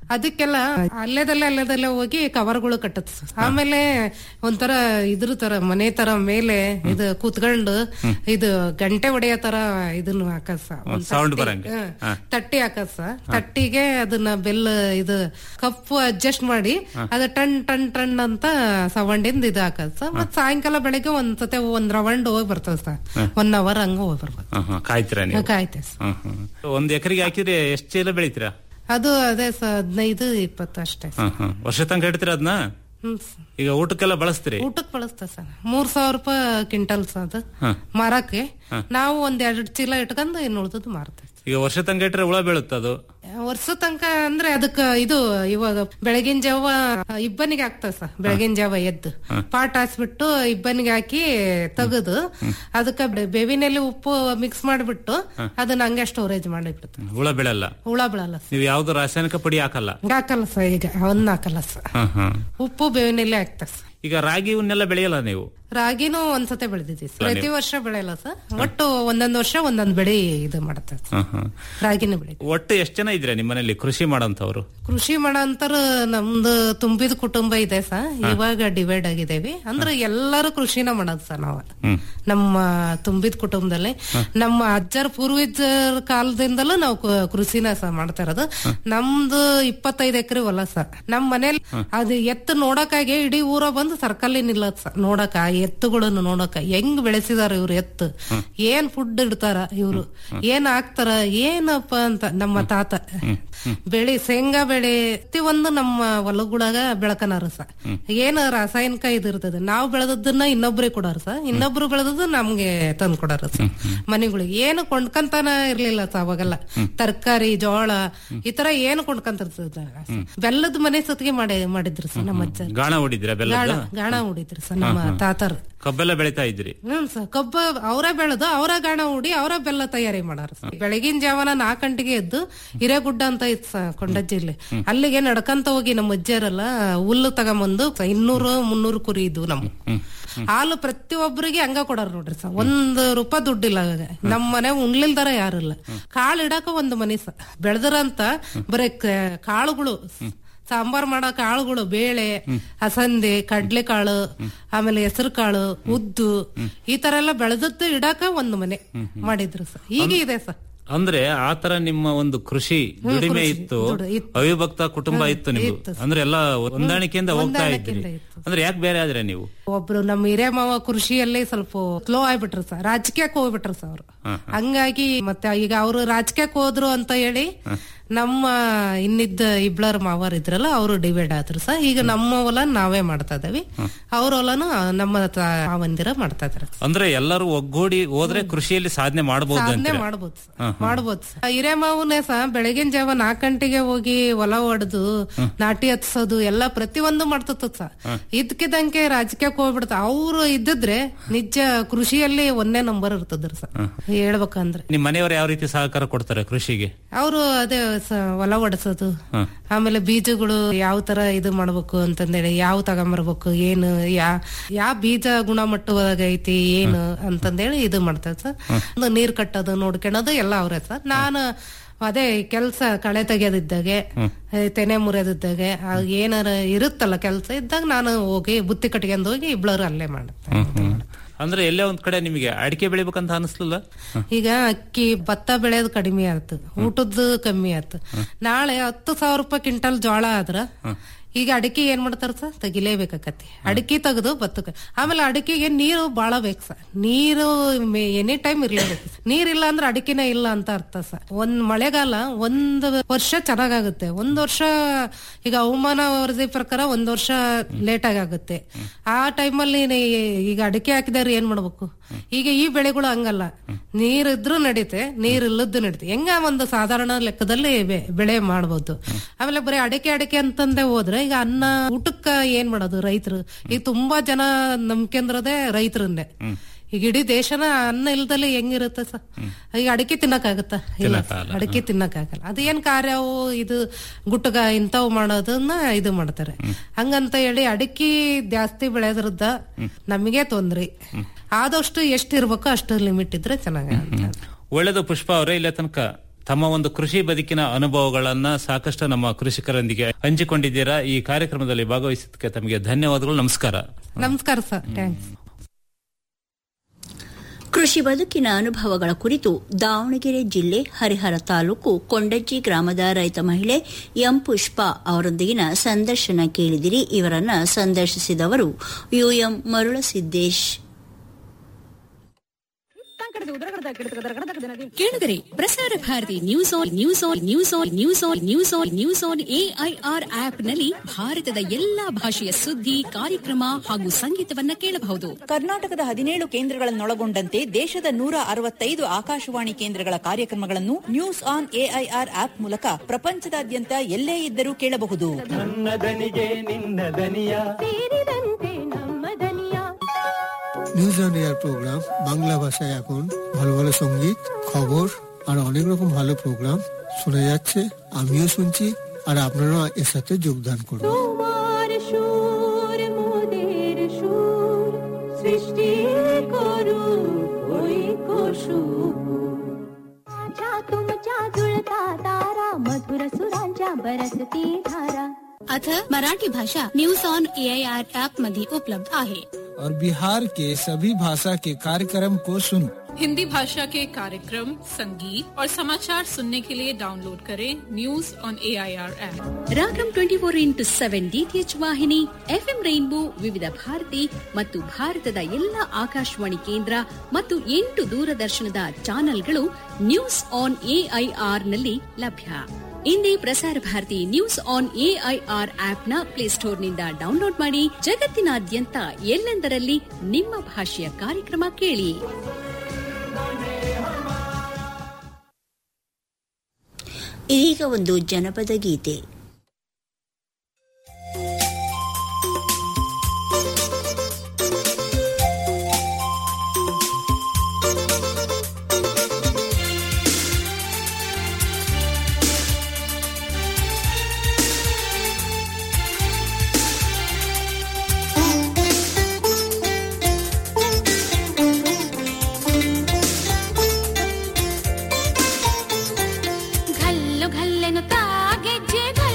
ಅದಕ್ಕೆಲ್ಲ ಅಲ್ಲೇದಲ್ಲೇ ಅಲ್ಲೇದಲ್ಲೇ ಹೋಗಿ ಕವರ್ಗಳು ಕಟ್ಟತ್ ಸರ್. ಆಮೇಲೆ ಒಂಥರ ಇದ್ರ ತರ ಮನೆ ತರ ಮೇಲೆ ಇದು ಕೂತ್ಕೊಂಡು ಇದು ಗಂಟೆ ಹೊಡೆಯೋ ತರ ಇದನ್ನ ಹಾಕದ್ ಸರ್. ಒಂದ್ sound ತಟ್ಟಿ- ಬರಂಗೆ. ಹ, ಹಾ. ತಟ್ಟಿ ಹಾಕದ್ ಸರ್. ತಟ್ಟಿಗೆ ಅದನ್ನ ಬೆಲ್ ಇದು ಕಪ್ಪು ಅಡ್ಜಸ್ಟ್ ಮಾಡಿ ಅದ ಟನ್ ಟನ್ ಟನ್ ಅಂತ ಸವಂಡಿಂದ ಇದು ಹಾಕದ್ ಸರ್ ಮತ್ ಸಾಯಂಕಾಲ ಬೆಳಿಗ್ಗೆ ಒಂದ್ ಸತೆ ಒಂದ್ ರೌಂಡ್ ಹೋಗಿ ಬರ್ತದ ಸರ್ ಒನ್ ಅವರ್ ಹಂಗ ಹೋಗಿ ಬರ್ಬೋದು ಹಾ, ಹಾ, ಕಾಯ್ತೀರಾ ನೀವು ಕಾಯ್ತೆ ಸರ್. ಹ್ಮ್, ಹ್ಮ್. ಒಂದ್ ಎಕರೆಗೆ ಹಾಕಿದ್ರೆ ಎಷ್ಟು ಚೀಲ ಬೆಳಿತೀರಾ ಅದು ಅದೇ ಸರ್ ಹದಿನೈದು ಇಪ್ಪತ್ತು ಅಷ್ಟೇ ಸರ್. ಹ್ಮ್, ಹ್ಮ್. ವರ್ಷ ತನಕ ಇಡ್ತೀರಾ ಅದನ್ನ ಹ್ಮ್ ಸರ್. ಈಗ ಊಟಕ್ಕೆಲ್ಲ ಬಳಸ್ತೀರಿ ಊಟಕ್ಕೆ ಬಳಸ್ತಾ ಸರ್ ಮೂರ್ ಸಾವಿರ ರೂಪಾಯಿ ಕ್ವಿಂಟಲ್ ಸರ್ ಅದು ಹ. ಮಾರಕ್ಕೆ ಹ. ನಾವು ಒಂದ್ ಎರಡ್ ಚೀಲ ಇಟ್ಕೊಂಡು ಇನ್ನು ಉಳ್ದದ್ದು ಮಾರ್ತೇವೆ ಈಗ ವರ್ಷ ತನಕ ಇಟ್ರೆ ಹುಳ ಬೀಳುತ್ತೆ ಅದು ವರ್ಷ ತನಕ ಅಂದ್ರೆ ಅದಕ್ಕ ಇದು ಇವಾಗ ಬೆಳಗಿನ ಜಾವ ಇಬ್ಬನಿಗೆ ಹಾಕ್ತಾವ ಸರ್ ಬೆಳಗಿನ ಜಾವ ಎದ್ದು ಪಾಟ್ ಹಾಸ್ಬಿಟ್ಟು ಇಬ್ಬನಿಗೆ ಹಾಕಿ ತೆಗೆದು ಅದಕ್ಕ ಬೆ- ಬೇವಿನಲ್ಲಿ ಉಪ್ಪು ಮಿಕ್ಸ್ ಮಾಡಿಬಿಟ್ಟು ಅದನ್ನ ಹಂಗೆ ಸ್ಟೋರೇಜ್ ಮಾಡಿಬಿಡ್ತು ಹುಳ ಬೀಳಲ್ಲ ಹುಳ ಬೀಳಲ್ಲ ಸರ್ ನೀವು ಯಾವ್ದು ರಾಸಾಯನಿಕ ಪುಡಿ ಹಾಕಲ್ಲ ಹಾಕಲ್ಲ ಸರ್ ಈಗ ಅವನ್ನ ಹಾಕಲ್ಲ ಸರ್ ಹ್ಮ್, ಹ್ಮ್. ಉಪ್ಪು ಬೇವಿನಲ್ಲಿ ಹಾಕ್ತಾರೆ ಸರ್ ಈಗ ರಾಗಿ ಇವನ್ನೆಲ್ಲ ಬೆಳೆಯಲ್ಲ ನೀವು ರಾಗಿನೂ ಒಂದ್ಸತೆ ಬೆಳೆದಿದ್ದೀವಿ ಸರ್. ಪ್ರತಿ ವರ್ಷ ಬೆಳೆಯಲ್ಲ ಸರ್ ಒಟ್ಟು ಒಂದೊಂದ್ ವರ್ಷ ಒಂದೊಂದ್ ಬೆಳೆ ಇದು ಮಾಡುತ್ತೆ ಸರ್. ಹ್ಮ್, ಹ್ಮ್. ರಾಗಿನೂ ಬೆಳೆ ಒಟ್ಟು ಎಷ್ಟು ಜನ ಇದ್ರೆ ನಿಮ್ಮನೇಲಿ ಕೃಷಿ ಮಾಡೋಂಥವ್ರು ಕೃಷಿ ಮಾಡಂತರ ನಮ್ದು ತುಂಬಿದ ಕುಟುಂಬ ಇದೆ ಸರ್ ಇವಾಗ ಡಿವೈಡ್ ಆಗಿದ್ದೇವಿ ಅಂದ್ರೆ ಎಲ್ಲರೂ ಕೃಷಿನ ಮಾಡೋದು ಸರ್ ನಾವು ಹ್ಮ್. ನಮ್ಮ ತುಂಬಿದ ಕುಟುಂಬದಲ್ಲಿ ನಮ್ಮ ಅಜ್ಜರ ಪೂರ್ವಜರ ಕಾಲದಿಂದಲೂ ನಾವು ಕು- ಕೃಷಿನ ಸಹ ಮಾಡ್ತಾ ಇರೋದು ನಮ್ದು ಇಪ್ಪತ್ತೈದು ಎಕರೆ ಹೊಲ ಸರ್ ನಮ್ ಮನೇಲಿ ಅದು ಎತ್ತು ನೋಡಕ್ಕಾಗಿ ಇಡೀ ಊರ ಬಂದು ಸರ್ಕಲ್ ನಿಲ್ಲತ್ ಸರ್ ನೋಡಕ ಆ ಎತ್ತುಗಳನ್ನು ನೋಡಕ ಹೆಂಗ್ ಬೆಳೆಸಿದಾರ ಇವ್ರು ಎತ್ತು ಏನ್ ಫುಡ್ ಇಡ್ತಾರ ಇವ್ರು ಏನ್ ಹಾಕ್ತಾರ ಏನಪ್ಪ ಅಂತ ನಮ್ಮ ತಾತ ಬೆಳಿ ಶೇಂಗಾ ಬೆಳೆ ಪ್ರತಿಯೊಂದು ನಮ್ಮ ಹೊಲಗುಳಾಗ ಬೆಳಕನಾರ ಸ ಏನ್ ರಾಸಾಯನಿಕ ಇದು ಇರ್ತದೆ ನಾವು ಬೆಳೆದದ್ದನ್ನ ಇನ್ನೊಬ್ರಿಗೆ ಕೊಡಾರ ಸ ಇನ್ನೊಬ್ರು ಬೆಳೆದದ್ದು ನಮ್ಗೆ ತಂದ್ ಕೊಡಾರ ಸ ಮನೆಗಳಿಗೆ ಏನು ಕೊಂಡ್ಕಂತಾನ ಇರ್ಲಿಲ್ಲ ಸ ಅವಾಗೆಲ್ಲ ತರಕಾರಿ ಜೋಳ ಈ ತರ ಏನು ಕೊಂಡ್ಕಂತಿರ್ತದ ಬೆಲ್ಲದ ಮನೆ ಸತಿಗೆ ಮಾಡಿ ಮಾಡಿದ್ರು ಸರ್ ನಮ್ಮ ಅಜ್ಜ ಗಾಣ ಹೊಡಿದಿರಾ ಗಾಣ ಬೆಲ್ಲದ ಗಾಣ ಹೊಡಿದ್ರು ಸರ್ ನಮ್ಮ ತಾತರು ಕಬ್ಬೆಲ್ಲ ಬೆಳಿತಾ ಇದ್ರಿ ಹ್ಮ್ ಸರ್ ಕಬ್ಬ ಅವರೇ ಬೆಳೆದು ಅವರ ಗಾಣ ಹೂಡಿ ಅವರ ಬೆಲ್ಲ ತಯಾರಿ ಮಾಡಾರ ಸರ್ ಬೆಳಗಿನ ಜಾವನ ನಾಲ್ಕು ಗಂಟೆಗೆ ಎದ್ದು ಹಿರೇಗುಡ್ಡ ಅಂತ ಇತ್ತು ಸರ್ ಕೊಂಡಜ್ಜಿಲ್ಲಿ ಅಲ್ಲಿಗೆ ನಡ್ಕಂತ ಹೋಗಿ ನಮ್ಮ ಅಜ್ಜರಲ್ಲ ಹುಲ್ಲು ತಗೊಂಬಂದು ಇನ್ನೂರು ಮುನ್ನೂರು ಕುರಿ ಇದ್ವು ನಮ್ಮ ಹಾಲು ಪ್ರತಿಯೊಬ್ಬರಿಗೆ ಹಂಗ ಕೊಡಾರ ನೋಡ್ರಿ ಸರ್ ಒಂದ್ ರೂಪಾಯಿ ದುಡ್ಡಿಲ್ಲ ಅವಾಗ. ನಮ್ ಮನೆ ಉಣ್ಲಿಲ್ದಾರ ಯಾರಿಲ್ಲ ಕಾಳು ಇಡಾಕ ಒಂದು ಮನಿ ಸ ಬೆಳೆದ್ರಂತ ಬರೀ ಕ- ಕಾಳುಗಳು ಸಾಂಬಾರ್ ಮಾಡೋ ಕಾಳುಗಳು ಬೇಳೆ ಅಸಂದೆ ಕಡ್ಲೆ ಕಾಳು ಆಮೇಲೆ ಹೆಸರು ಕಾಳು ಉದ್ದು ಈ ತರ ಎಲ್ಲ ಬೆಳೆದದ್ದು ಇಡಾಕ ಒಂದು ಮನೆ ಮಾಡಿದ್ರು ಸರ್ ಈಗ ಇದೆ ಸರ್ ಅಂದ್ರೆ ಆತರ ನಿಮ್ಮ ಒಂದು ಕೃಷಿ ದುಡಿಮೆ ಕೃಷಿ, ಇತ್ತು ದುಡಿ- ಇತ್ತು. ಅವಿಭಕ್ತ ಕುಟುಂಬ ಹ್ಮ್, ಇತ್ತು ನಿಮ್ದು ಇತ್ತು. ಅಂದ್ರೆ ಎಲ್ಲ ಹೊಂದಾಣಿಕೆಯಿಂದ ಹೋಗ್ತಾ ಇದ್ರಿ ಹೊಂದಾಣಿಕೆಯಿಂದ ಅಂದ್ರೆ ಯಾಕೆ ಬೇರೆ ಆದ್ರೆ ನೀವು ಒಬ್ರು ನಮ್ಮ ಹಿರೇಮಾವ ಕೃಷಿಯಲ್ಲಿ ಸ್ವಲ್ಪ ಸ್ಲೋ ಆಗ್ಬಿಟ್ರು ಸರ್ ರಾಜಕೀಯಕ್ಕೆ ಹೋಗ್ಬಿಟ್ರು ಸರ್ ಅವರು ಹಂಗಾಗಿ ಮತ್ತೆ ಈಗ ಅವರು ರಾಜಕೀಯಕ್ಕೆ ಹೋದ್ರು ಅಂತ ಹೇಳಿ ನಮ್ಮ ಇನ್ನಿದ್ದ ಇಬ್ಳರ್ ಮಾವರ್ ಇದ್ರಲ್ಲ ಅವರು ಡಿವೈಡ್ ಆದ್ರು ಸರ್ ಈಗ ನಮ್ಮ ಹೊಲ ನಾವೇ ಮಾಡ್ತಾ ಇದೀವಿ ಅವ್ರ ಹೊಲನು ನಮ್ಮ ತ- ಮಾವಂದಿರ ಮಾಡ್ತಾ ಇದಾರೆ ಅಂದ್ರೆ ಎಲ್ಲರೂ ಒಗ್ಗೂಡಿ ಹೋದ್ರೆ ಕೃಷಿಯಲ್ಲಿ ಸಾಧನೆ ಮಾಡಬಹುದು ಸಾಧನೆ ಅಂತ ಮಾಡ್ಬೋದು ಸರ್. ಮಾಡ್ಬೋದು ಸರ್. ಹಿರೇಮಾವನೇ ಸಹ ಬೆಳಗಿನ ಜಾವ ನಾಲ್ಕು ಗಂಟೆಗೆ ಹೋಗಿ ಹೊಲ ಹೊಡೆದು ನಾಟಿ ಹತ್ಸೋದು ಎಲ್ಲ ಪ್ರತಿಯೊಂದು ಮಾಡ್ತದ ಸರ್ ಇದ್ಕಿದಂಗೆ ರಾಜಕೀಯಕ್ಕೆ ಹೋಗ್ಬಿಡ್ತ ಅವ್ರು ಇದ್ದಿದ್ರೆ ನಿಜ ಕೃಷಿಯಲ್ಲಿ ಒಂದೇ ನಂಬರ್ ಇರ್ತದ್ರಿ ಸರ್ ಹೇಳ್ಬೇಕಂದ್ರೆ ನಿಮ್ ಮನೆಯವರು ಯಾವ ರೀತಿ ಸಹಕಾರ ಕೊಡ್ತಾರೆ ಕೃಷಿಗೆ ಅವರು ಅದೇ ಸ- ಹೊಲ ಹೊಡೆಸೋದು ಆಮೇಲೆ ಬೀಜಗಳು ಯಾವ ತರ ಇದು ಮಾಡ್ಬೇಕು ಅಂತಂದೇಳಿ ಯಾವ ತಗೊಂಬರ್ಬೇಕು ಏನು ಯಾ ಯಾವ ಬೀಜ ಗುಣಮಟ್ಟವಾಗ ಐತಿ ಏನು ಅಂತಂದೇಳಿ ಇದು ಮಾಡ್ತಾರೆ ಸರ್ ಒಂದು ನೀರ್ ಕಟ್ಟೋದು ನೋಡ್ಕೊಳೋದು ಎಲ್ಲ ಅವ್ರೆ ಸರ್ ನಾನು ಅದೇ ಕೆಲಸ ಕಳೆ ತೆಗೆಯೋದಿದ್ದಾಗೆ ಏ, ತೆನೆ ಮುರಿಯೋದಿದ್ದಾಗೆ ಆ ಏನಾರ ಇರುತ್ತಲ್ಲ ಕೆಲಸ ಇದ್ದಾಗ ನಾನು ಹೋಗಿ ಬುತ್ತಿ ಕಟ್ಕೊಂಡು ಹೋಗಿ ಇಬ್ಳರು ಅಲ್ಲೇ ಮಾಡುತ್ತೆ ಅಂದ್ರೆ ಎಲ್ಲೇ ಒಂದ್ ಕಡೆ ನಿಮಗೆ ಅಡಿಕೆ ಬೆಳಿಬೇಕಂತ ಅನಿಸ್ಲಿಲ್ಲ ಈಗ ಅಕ್ಕಿ ಭತ್ತ ಬೆಳೆಯೋದು ಕಡಿಮೆ ಆಯ್ತು ಊಟದ್ದು ಕಮ್ಮಿ ಆಯ್ತು ನಾಳೆ ಹತ್ತು ಸಾವಿರ ರೂಪಾಯಿ ಕ್ವಿಂಟಲ್ ಜೋಳ ಆದ್ರ ಈಗ ಅಡಿಕೆ ಏನ್ ಮಾಡ್ತಾರ ಸರ್ ತೆಗಿಲೇಬೇಕಾಕತಿ ಅಡಿಕೆ ತೆಗೆದು ಭತ್ತಕ್ಕೆ ಆಮೇಲೆ ಅಡಿಕೆಗೆ ನೀರು ಬಾಳ ಬೇಕು ಸರ್ ನೀರು ಎನಿ ಟೈಮ್ ಇರ್ಲೇಬೇಕು ನೀರಿಲ್ಲ ಅಂದ್ರೆ ಅಡಿಕೆನೇ ಇಲ್ಲ ಅಂತ ಅರ್ಥ ಸರ್ ಒಂದ್ ಮಳೆಗಾಲ ಒಂದ್ ವರ್ಷ ಚೆನ್ನಾಗಾಗುತ್ತೆ ಒಂದ್ ವರ್ಷ ಈಗ ಹವಾಮಾನ ವರದಿ ಪ್ರಕಾರ ಒಂದ್ ವರ್ಷ ಲೇಟ್ ಆಗುತ್ತೆ ಆ ಟೈಮಲ್ಲಿ ಈಗ ಅಡಿಕೆ ಹಾಕಿದಾರೆ ಏನ್ ಮಾಡ್ಬೇಕು ಈಗ ಈ ಬೆಳೆಗಳು ಹಂಗಲ್ಲ ನೀರಿದ್ರು ನಡೀತೆ ನೀರಿಲ್ಲದ್ದು ನಡೀತೆ ಹೆಂಗ ಒಂದು ಸಾಧಾರಣ ಲೆಕ್ಕದಲ್ಲಿ ಬೆ- ಬೆಳೆ ಮಾಡ್ಬೋದು ಆಮೇಲೆ ಬರೀ ಅಡಿಕೆ ಅಡಿಕೆ ಅಂತಂದೆ ಹೋದ್ರೆ ಈಗ ಅನ್ನ ಊಟಕ್ಕ ಏನ್ ಮಾಡೋದು ರೈತರು ಈಗ ತುಂಬಾ ಜನ ನಂಬ್ಕೊಂಡ್ರದೇ ರೈತರನ್ನೇ ಈಗ ಇಡೀ ದೇಶನ ಅನ್ನ ಇಲ್ದಲೆ ಹೆಂಗಿರುತ್ತೆ ಸರ್ ಈಗ ಅಡಿಕೆ ತಿನ್ನಕ್ಕಾಗತ್ತಾ ಇಲ್ಲ ತಿನ್ನಕ್ಕಾಗಲ್ಲ. ಅಡಿಕೆ ತಿನ್ನಕ್ಕಾಗಲ್ಲ ಅದೇನ್ ಕಾರ್ಯವು ಇದು ಗುಟ್ಟಗ ಇಂಥವು ಮಾಡೋದನ್ನ ಇದು ಮಾಡ್ತಾರೆ ಹಂಗಂತ ಹೇಳಿ ಅಡಿಕೆ ಜಾಸ್ತಿ ಬೆಳೆದ್ರದ್ದ ನಮಗೆ ತೊಂದ್ರೆ ಆದಷ್ಟು ಎಷ್ಟು ಇರ್ಬೇಕೋ ಅಷ್ಟು ಲಿಮಿಟ್ ಇದ್ರೆ ಚೆನ್ನಾಗ ಒಳ್ಳೇದು ಪುಷ್ಪ ಅವರೇ ಇಲ್ಲೇ ತನಕ ತಮ್ಮ ಒಂದು ಕೃಷಿ ಬದುಕಿನ ಅನುಭವಗಳನ್ನ ಸಾಕಷ್ಟು ನಮ್ಮ ಕೃಷಿಕರೊಂದಿಗೆ ಹಂಚಿಕೊಂಡಿದ್ದೀರಾ ಈ ಕಾರ್ಯಕ್ರಮದಲ್ಲಿ ಭಾಗವಹಿಸಿದ್ದಕ್ಕೆ ತಮಗೆ ಧನ್ಯವಾದಗಳು ನಮಸ್ಕಾರ ನಮಸ್ಕಾರ ಸರ್ ಥ್ಯಾಂಕ್ಸ್ ಕೃಷಿ ಬದುಕಿನ ಅನುಭವಗಳ ಕುರಿತು ದಾವಣಗೆರೆ ಜಿಲ್ಲೆ ಹರಿಹರ ತಾಲೂಕು ಕೊಂಡಜ್ಜಿ ಗ್ರಾಮದ ರೈತ ಮಹಿಳೆ ಎಂ ಪುಷ್ಪಾ ಅವರೊಂದಿಗಿನ ಸಂದರ್ಶನ ಕೇಳಿದಿರಿ ಇವರನ್ನ ಸಂದರ್ಶಿಸಿದವರು ಯುಎಂ ಮರುಳಸಿದ್ದೇಶ್ ಕೇಳಿದರೆ Prasar Bharati News on News on News on News on News on News on AIR app ನಲ್ಲಿ ಭಾರತದ ಎಲ್ಲಾ ಭಾಷೆಯ ಸುದ್ದಿ ಕಾರ್ಯಕ್ರಮ ಹಾಗೂ ಸಂಗೀತವನ್ನ ಕೇಳಬಹುದು ಕರ್ನಾಟಕದ ಹದಿನೇಳು ಕೇಂದ್ರಗಳನ್ನೊಳಗೊಂಡಂತೆ ದೇಶದ ನೂರ ಅರವತ್ತೈದು ಆಕಾಶವಾಣಿ ಕೇಂದ್ರಗಳ ಕಾರ್ಯಕ್ರಮಗಳನ್ನು ನ್ಯೂಸ್ ಆನ್ ಎಐಆರ್ ಆಪ್ ಮೂಲಕ ಪ್ರಪಂಚದಾದ್ಯಂತ ಎಲ್ಲೇ ಇದ್ದರೂ ಕೇಳಬಹುದು ನನ್ನ ದನಿಗೆ ನಿನ್ನ ದನಿಯ News on AIR programme Bangla ভাষায় এখন ভালো ভালো সঙ্গীত খবর আর অনেক রকম ভালো প্রোগ্রাম শোনা যাচ্ছে আমিও শুনছি আর আপনারাও এর সাথে যোগদান করুন তোমার সুর মোদের সুর সৃষ্টি করু कोई को माझ्या तुमच्या जुळता तारा मधुर सुरांच्या बरसती धारा अथ मराठी भाषा न्यूज ऑन एआयआर ऍप मध्ये उपलब्ध आहे और बिहार के सभी भाषा के कार्यक्रम को सुनो हिंदी भाषा के कार्यक्रम संगीत और समाचार सुनने के लिए डाउनलोड करें News on A I R app Ragam twenty four into seven DTH ವಾಹಿನಿ ಎಫ್ಎಂ ರೈನ್ಬೋ ವಿವಿಧ ಭಾರತಿ ಮತ್ತು ಭಾರತದ ಎಲ್ಲ ಆಕಾಶವಾಣಿ ಕೇಂದ್ರ ಮತ್ತು ಎಂಟು ದೂರದರ್ಶನದ ಚಾನೆಲ್ಗಳು ನ್ಯೂಸ್ ಆನ್ ಎಐಆರ್ ನಲ್ಲಿ ಲಭ್ಯ ಇಂದೇ Prasar Bharati News on AIR ಆಪ್ನ ಪ್ಲೇಸ್ಟೋರ್ನಿಂದ ಡೌನ್ಲೋಡ್ ಮಾಡಿ ಜಗತ್ತಿನಾದ್ಯಂತ ಎಲ್ಲೆಂದರಲ್ಲಿ ನಿಮ್ಮ ಭಾಷೆಯ ಕಾರ್ಯಕ್ರಮ ಕೇಳಿ ಇದೀಗ ಒಂದು ಜನಪದ ಗೀತೆ घल्ಲು घल्ಲೆನುತ್ತಾ ಗೆಜ್ಜೆ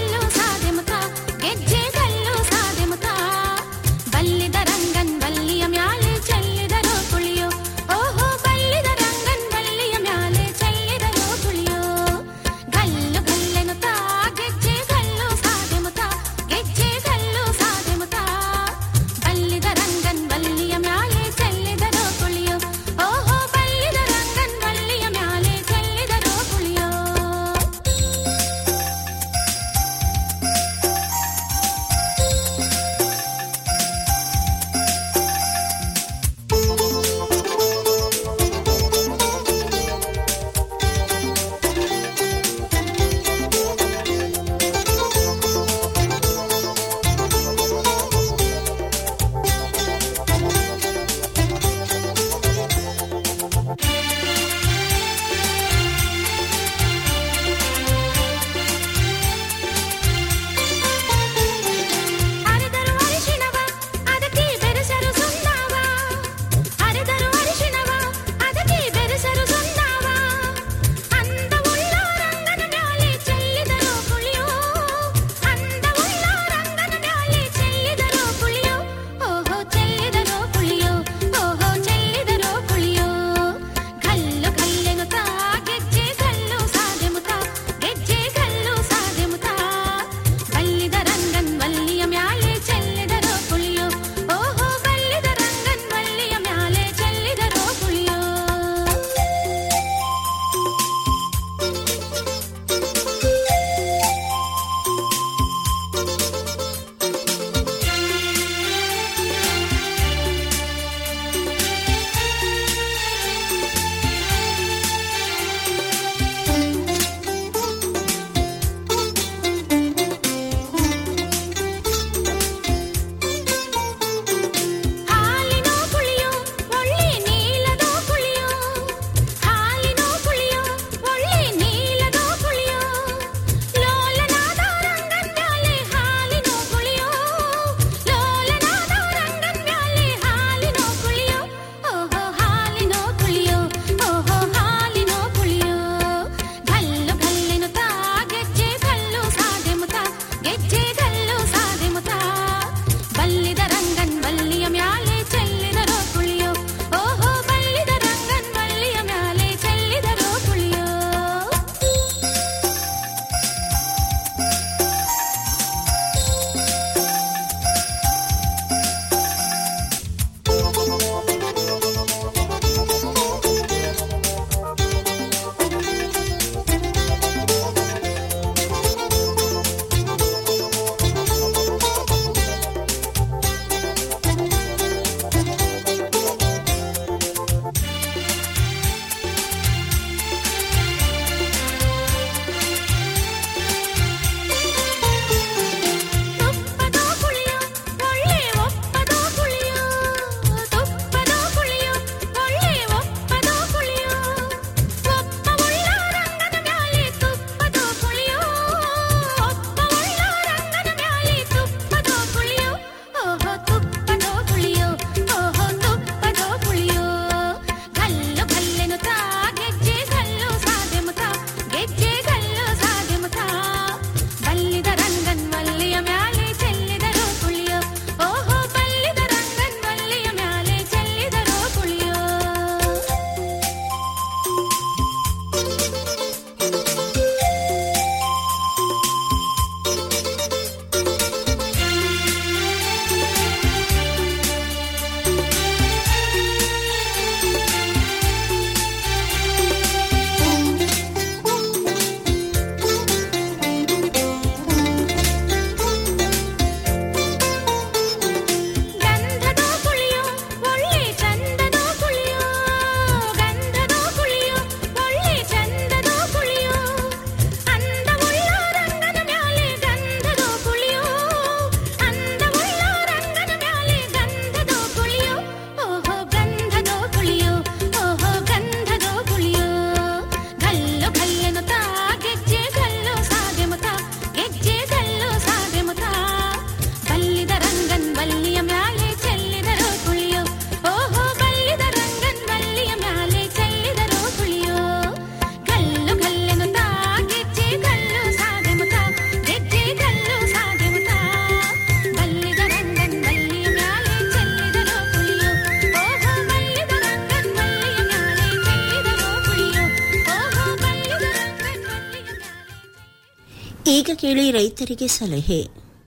ಈಗ ಕೇಳಿ ರೈತರಿಗೆ ಸಲಹೆ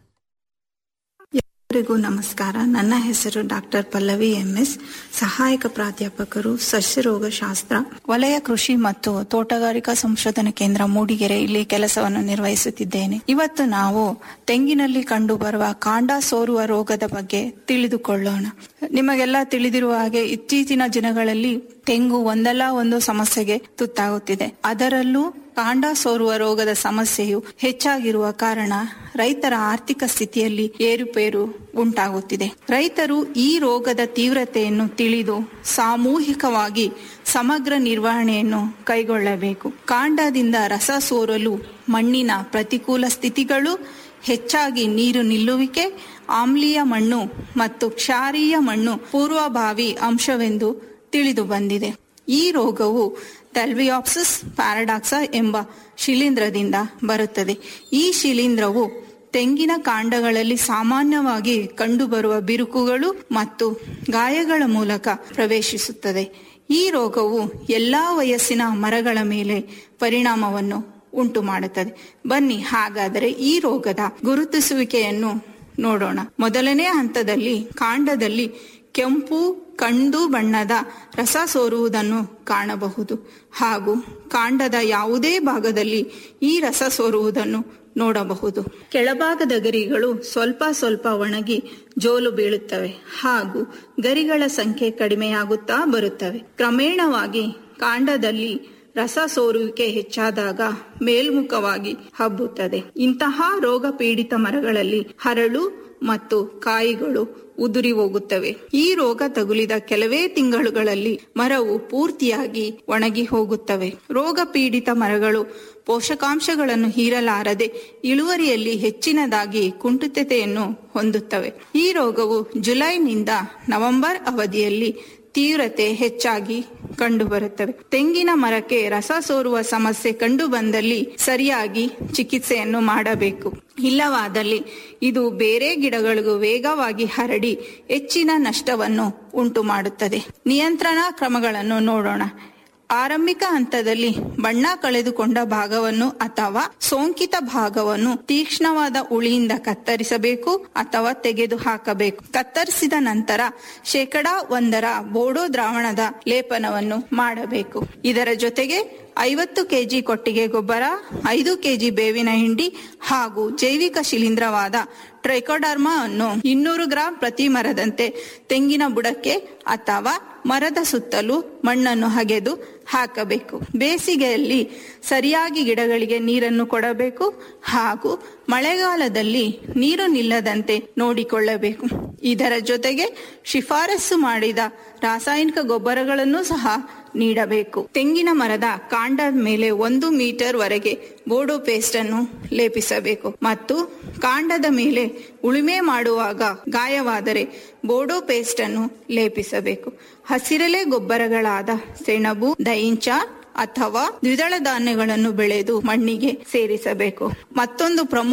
ಎಲ್ಲರಿಗೂ ನಮಸ್ಕಾರ ನನ್ನ ಹೆಸರು ಡಾಕ್ಟರ್ ಪಲ್ಲವಿ ಎಂಎಸ್ ಸಹಾಯಕ ಪ್ರಾಧ್ಯಾಪಕರು ಸಸ್ಯರೋಗ ಶಾಸ್ತ್ರ ವಲಯ ಕೃಷಿ ಮತ್ತು ತೋಟಗಾರಿಕಾ ಸಂಶೋಧನಾ ಕೇಂದ್ರ ಮೂಡಿಗೆರೆ ಇಲ್ಲಿ ಕೆಲಸವನ್ನು ನಿರ್ವಹಿಸುತ್ತಿದ್ದೇನೆ ಇವತ್ತು ನಾವು ತೆಂಗಿನಲ್ಲಿ ಕಂಡುಬರುವ ಕಾಂಡ ಸೋರುವ ರೋಗದ ಬಗ್ಗೆ ತಿಳಿದುಕೊಳ್ಳೋಣ ನಿಮಗೆಲ್ಲ ತಿಳಿದಿರುವ ಹಾಗೆ ಇತ್ತೀಚಿನ ದಿನಗಳಲ್ಲಿ ತೆಂಗು ಒಂದಲ್ಲ ಒಂದು ಸಮಸ್ಯೆಗೆ ತುತ್ತಾಗುತ್ತಿದೆ ಅದರಲ್ಲೂ ಕಾಂಡ ಸೋರುವ ರೋಗದ ಸಮಸ್ಯೆಯು ಹೆಚ್ಚಾಗಿರುವ ಕಾರಣ ರೈತರ ಆರ್ಥಿಕ ಸ್ಥಿತಿಯಲ್ಲಿ ಏರುಪೇರು ಉಂಟಾಗುತ್ತಿದೆ ರೈತರು ಈ ರೋಗದ ತೀವ್ರತೆಯನ್ನು ತಿಳಿದು ಸಾಮೂಹಿಕವಾಗಿ ಸಮಗ್ರ ನಿರ್ವಹಣೆಯನ್ನು ಕೈಗೊಳ್ಳಬೇಕು ಕಾಂಡದಿಂದ ರಸ ಸೋರಲು ಮಣ್ಣಿನ ಪ್ರತಿಕೂಲ ಸ್ಥಿತಿಗಳು ಹೆಚ್ಚಾಗಿ ನೀರು ನಿಲ್ಲುವಿಕೆ ಆಮ್ಲೀಯ ಮಣ್ಣು ಮತ್ತು ಕ್ಷಾರೀಯ ಮಣ್ಣು ಪೂರ್ವಭಾವಿ ಅಂಶವೆಂದು ತಿಳಿದು ಬಂದಿದೆ ಈ ರೋಗವು ಟೆಲ್ವಿಯಾಪ್ಸಿಸ್ ಪ್ಯಾರಡಾಕ್ಸ ಎಂಬ ಶಿಲೀಂಧ್ರದಿಂದ ಬರುತ್ತದೆ ಈ ಶಿಲೀಂಧ್ರವು ತೆಂಗಿನ ಕಾಂಡಗಳಲ್ಲಿ ಸಾಮಾನ್ಯವಾಗಿ ಕಂಡುಬರುವ ಬಿರುಕುಗಳು ಮತ್ತು ಗಾಯಗಳ ಮೂಲಕ ಪ್ರವೇಶಿಸುತ್ತದೆ ಈ ರೋಗವು ಎಲ್ಲಾ ವಯಸ್ಸಿನ ಮರಗಳ ಮೇಲೆ ಪರಿಣಾಮವನ್ನು ಉಂಟು ಮಾಡುತ್ತದೆ ಬನ್ನಿ ಹಾಗಾದರೆ ಈ ರೋಗದ ಗುರುತಿಸುವಿಕೆಯನ್ನು ನೋಡೋಣ ಮೊದಲನೇ ಹಂತದಲ್ಲಿ ಕಾಂಡದಲ್ಲಿ ಕೆಂಪು ಕಂದು ಬಣ್ಣದ ರಸ ಸೋರುವುದನ್ನು ಕಾಣಬಹುದು ಹಾಗೂ ಕಾಂಡದ ಯಾವುದೇ ಭಾಗದಲ್ಲಿ ಈ ರಸ ಸೋರುವುದನ್ನು ನೋಡಬಹುದು ಕೆಳಭಾಗದ ಗರಿಗಳು ಸ್ವಲ್ಪ ಸ್ವಲ್ಪ ಒಣಗಿ ಜೋಲು ಬೀಳುತ್ತವೆ ಹಾಗೂ ಗರಿಗಳ ಸಂಖ್ಯೆ ಕಡಿಮೆಯಾಗುತ್ತಾ ಬರುತ್ತವೆ ಕ್ರಮೇಣವಾಗಿ ಕಾಂಡದಲ್ಲಿ ರಸ ಸೋರುವಿಕೆ ಹೆಚ್ಚಾದಾಗ ಮೇಲ್ಮುಖವಾಗಿ ಹಬ್ಬುತ್ತದೆ ಇಂತಹ ರೋಗ ಪೀಡಿತ ಮರಗಳಲ್ಲಿ ಹರಳು ಮತ್ತು ಕಾಯಿಗಳು ಉದುರಿ ಹೋಗುತ್ತವೆ ಈ ರೋಗ ತಗುಲಿದ ಕೆಲವೇ ತಿಂಗಳುಗಳಲ್ಲಿ ಮರವು ಪೂರ್ತಿಯಾಗಿ ಒಣಗಿ ಹೋಗುತ್ತವೆ ರೋಗ ಪೀಡಿತ ಮರಗಳು ಪೋಷಕಾಂಶಗಳನ್ನು ಹೀರಲಾರದೆ ಇಳುವರಿಯಲ್ಲಿ ಹೆಚ್ಚಿನದಾಗಿ ಕುಂಠಿತತೆಯನ್ನು ಹೊಂದುತ್ತವೆ ಈ ರೋಗವು ಜುಲೈನಿಂದ ನವೆಂಬರ್ ಅವಧಿಯಲ್ಲಿ ತೀವ್ರತೆ ಹೆಚ್ಚಾಗಿ ಕಂಡುಬರುತ್ತವೆ ತೆಂಗಿನ ಮರಕ್ಕೆ ರಸ ಸೋರುವ ಸಮಸ್ಯೆ ಕಂಡು ಬಂದಲ್ಲಿ ಸರಿಯಾಗಿ ಚಿಕಿತ್ಸೆಯನ್ನು ಮಾಡಬೇಕು ಇಲ್ಲವಾದಲ್ಲಿ ಇದು ಬೇರೆ ಗಿಡಗಳಿಗೂ ವೇಗವಾಗಿ ಹರಡಿ ಹೆಚ್ಚಿನ ನಷ್ಟವನ್ನು ಉಂಟು ಮಾಡುತ್ತದೆ ನಿಯಂತ್ರಣ ಕ್ರಮಗಳನ್ನು ನೋಡೋಣ ಆರಂಭಿಕ ಹಂತದಲ್ಲಿ ಬಣ್ಣ ಕಳೆದುಕೊಂಡ ಭಾಗವನ್ನು ಅಥವಾ ಸೋಂಕಿತ ಭಾಗವನ್ನು ತೀಕ್ಷ್ಣವಾದ ಉಳಿಯಿಂದ ಕತ್ತರಿಸಬೇಕು ಅಥವಾ ತೆಗೆದು ಹಾಕಬೇಕು ಕತ್ತರಿಸಿದ ನಂತರ ಶೇಕಡಾ ಒಂದರ ಬೋಡೋ ದ್ರಾವಣದ ಲೇಪನವನ್ನು ಮಾಡಬೇಕು ಇದರ ಜೊತೆಗೆ ಐವತ್ತು ಕೆಜಿ ಕೊಟ್ಟಿಗೆ ಗೊಬ್ಬರ ಐದು ಕೆಜಿ ಬೇವಿನ ಹಿಂಡಿ ಹಾಗೂ ಜೈವಿಕ ಶಿಲೀಂಧ್ರವಾದ ಟ್ರೈಕೋಡರ್ಮಾ ಅನ್ನು ಇನ್ನೂರು ಗ್ರಾಂ ಪ್ರತಿ ಮರದಂತೆ ತೆಂಗಿನ ಬುಡಕ್ಕೆ ಅಥವಾ ಮರದ ಸುತ್ತಲೂ ಮಣ್ಣನ್ನು ಹಗೆದು ಹಾಕಬೇಕು ಬೇಸಿಗೆಯಲ್ಲಿ ಸರಿಯಾಗಿ ಗಿಡಗಳಿಗೆ ನೀರನ್ನು ಕೊಡಬೇಕು ಹಾಗೂ ಮಳೆಗಾಲದಲ್ಲಿ ನೀರು ನಿಲ್ಲದಂತೆ ನೋಡಿಕೊಳ್ಳಬೇಕು ಇದರ ಜೊತೆಗೆ ಶಿಫಾರಸು ಮಾಡಿದ ರಾಸಾಯನಿಕ ಗೊಬ್ಬರಗಳನ್ನು ಸಹ ನೀಡಬೇಕು ತೆಂಗಿನ ಮರದ ಕಾಂಡದ ಮೇಲೆ ಒಂದು ಮೀಟರ್ ವರೆಗೆ ಬೋಡೋ ಪೇಸ್ಟ್ ಅನ್ನು ಲೇಪಿಸಬೇಕು ಮತ್ತು ಕಾಂಡದ ಮೇಲೆ ಉಳುಮೆ ಮಾಡುವಾಗ ಗಾಯವಾದರೆ ಬೋಡೋ ಪೇಸ್ಟ್ ಅನ್ನು ಲೇಪಿಸಬೇಕು ಹಸಿರೆಲೆ ಗೊಬ್ಬರಗಳಾದ ಸೆಣಬು ದೈಂಚ ಅಥವಾ ದ್ವಿದಳ ಧಾನ್ಯಗಳನ್ನು ಬೆಳೆದು ಮಣ್ಣಿಗೆ ಸೇರಿಸಬೇಕು ಮತ್ತೊಂದು ಪ್ರಮುಖ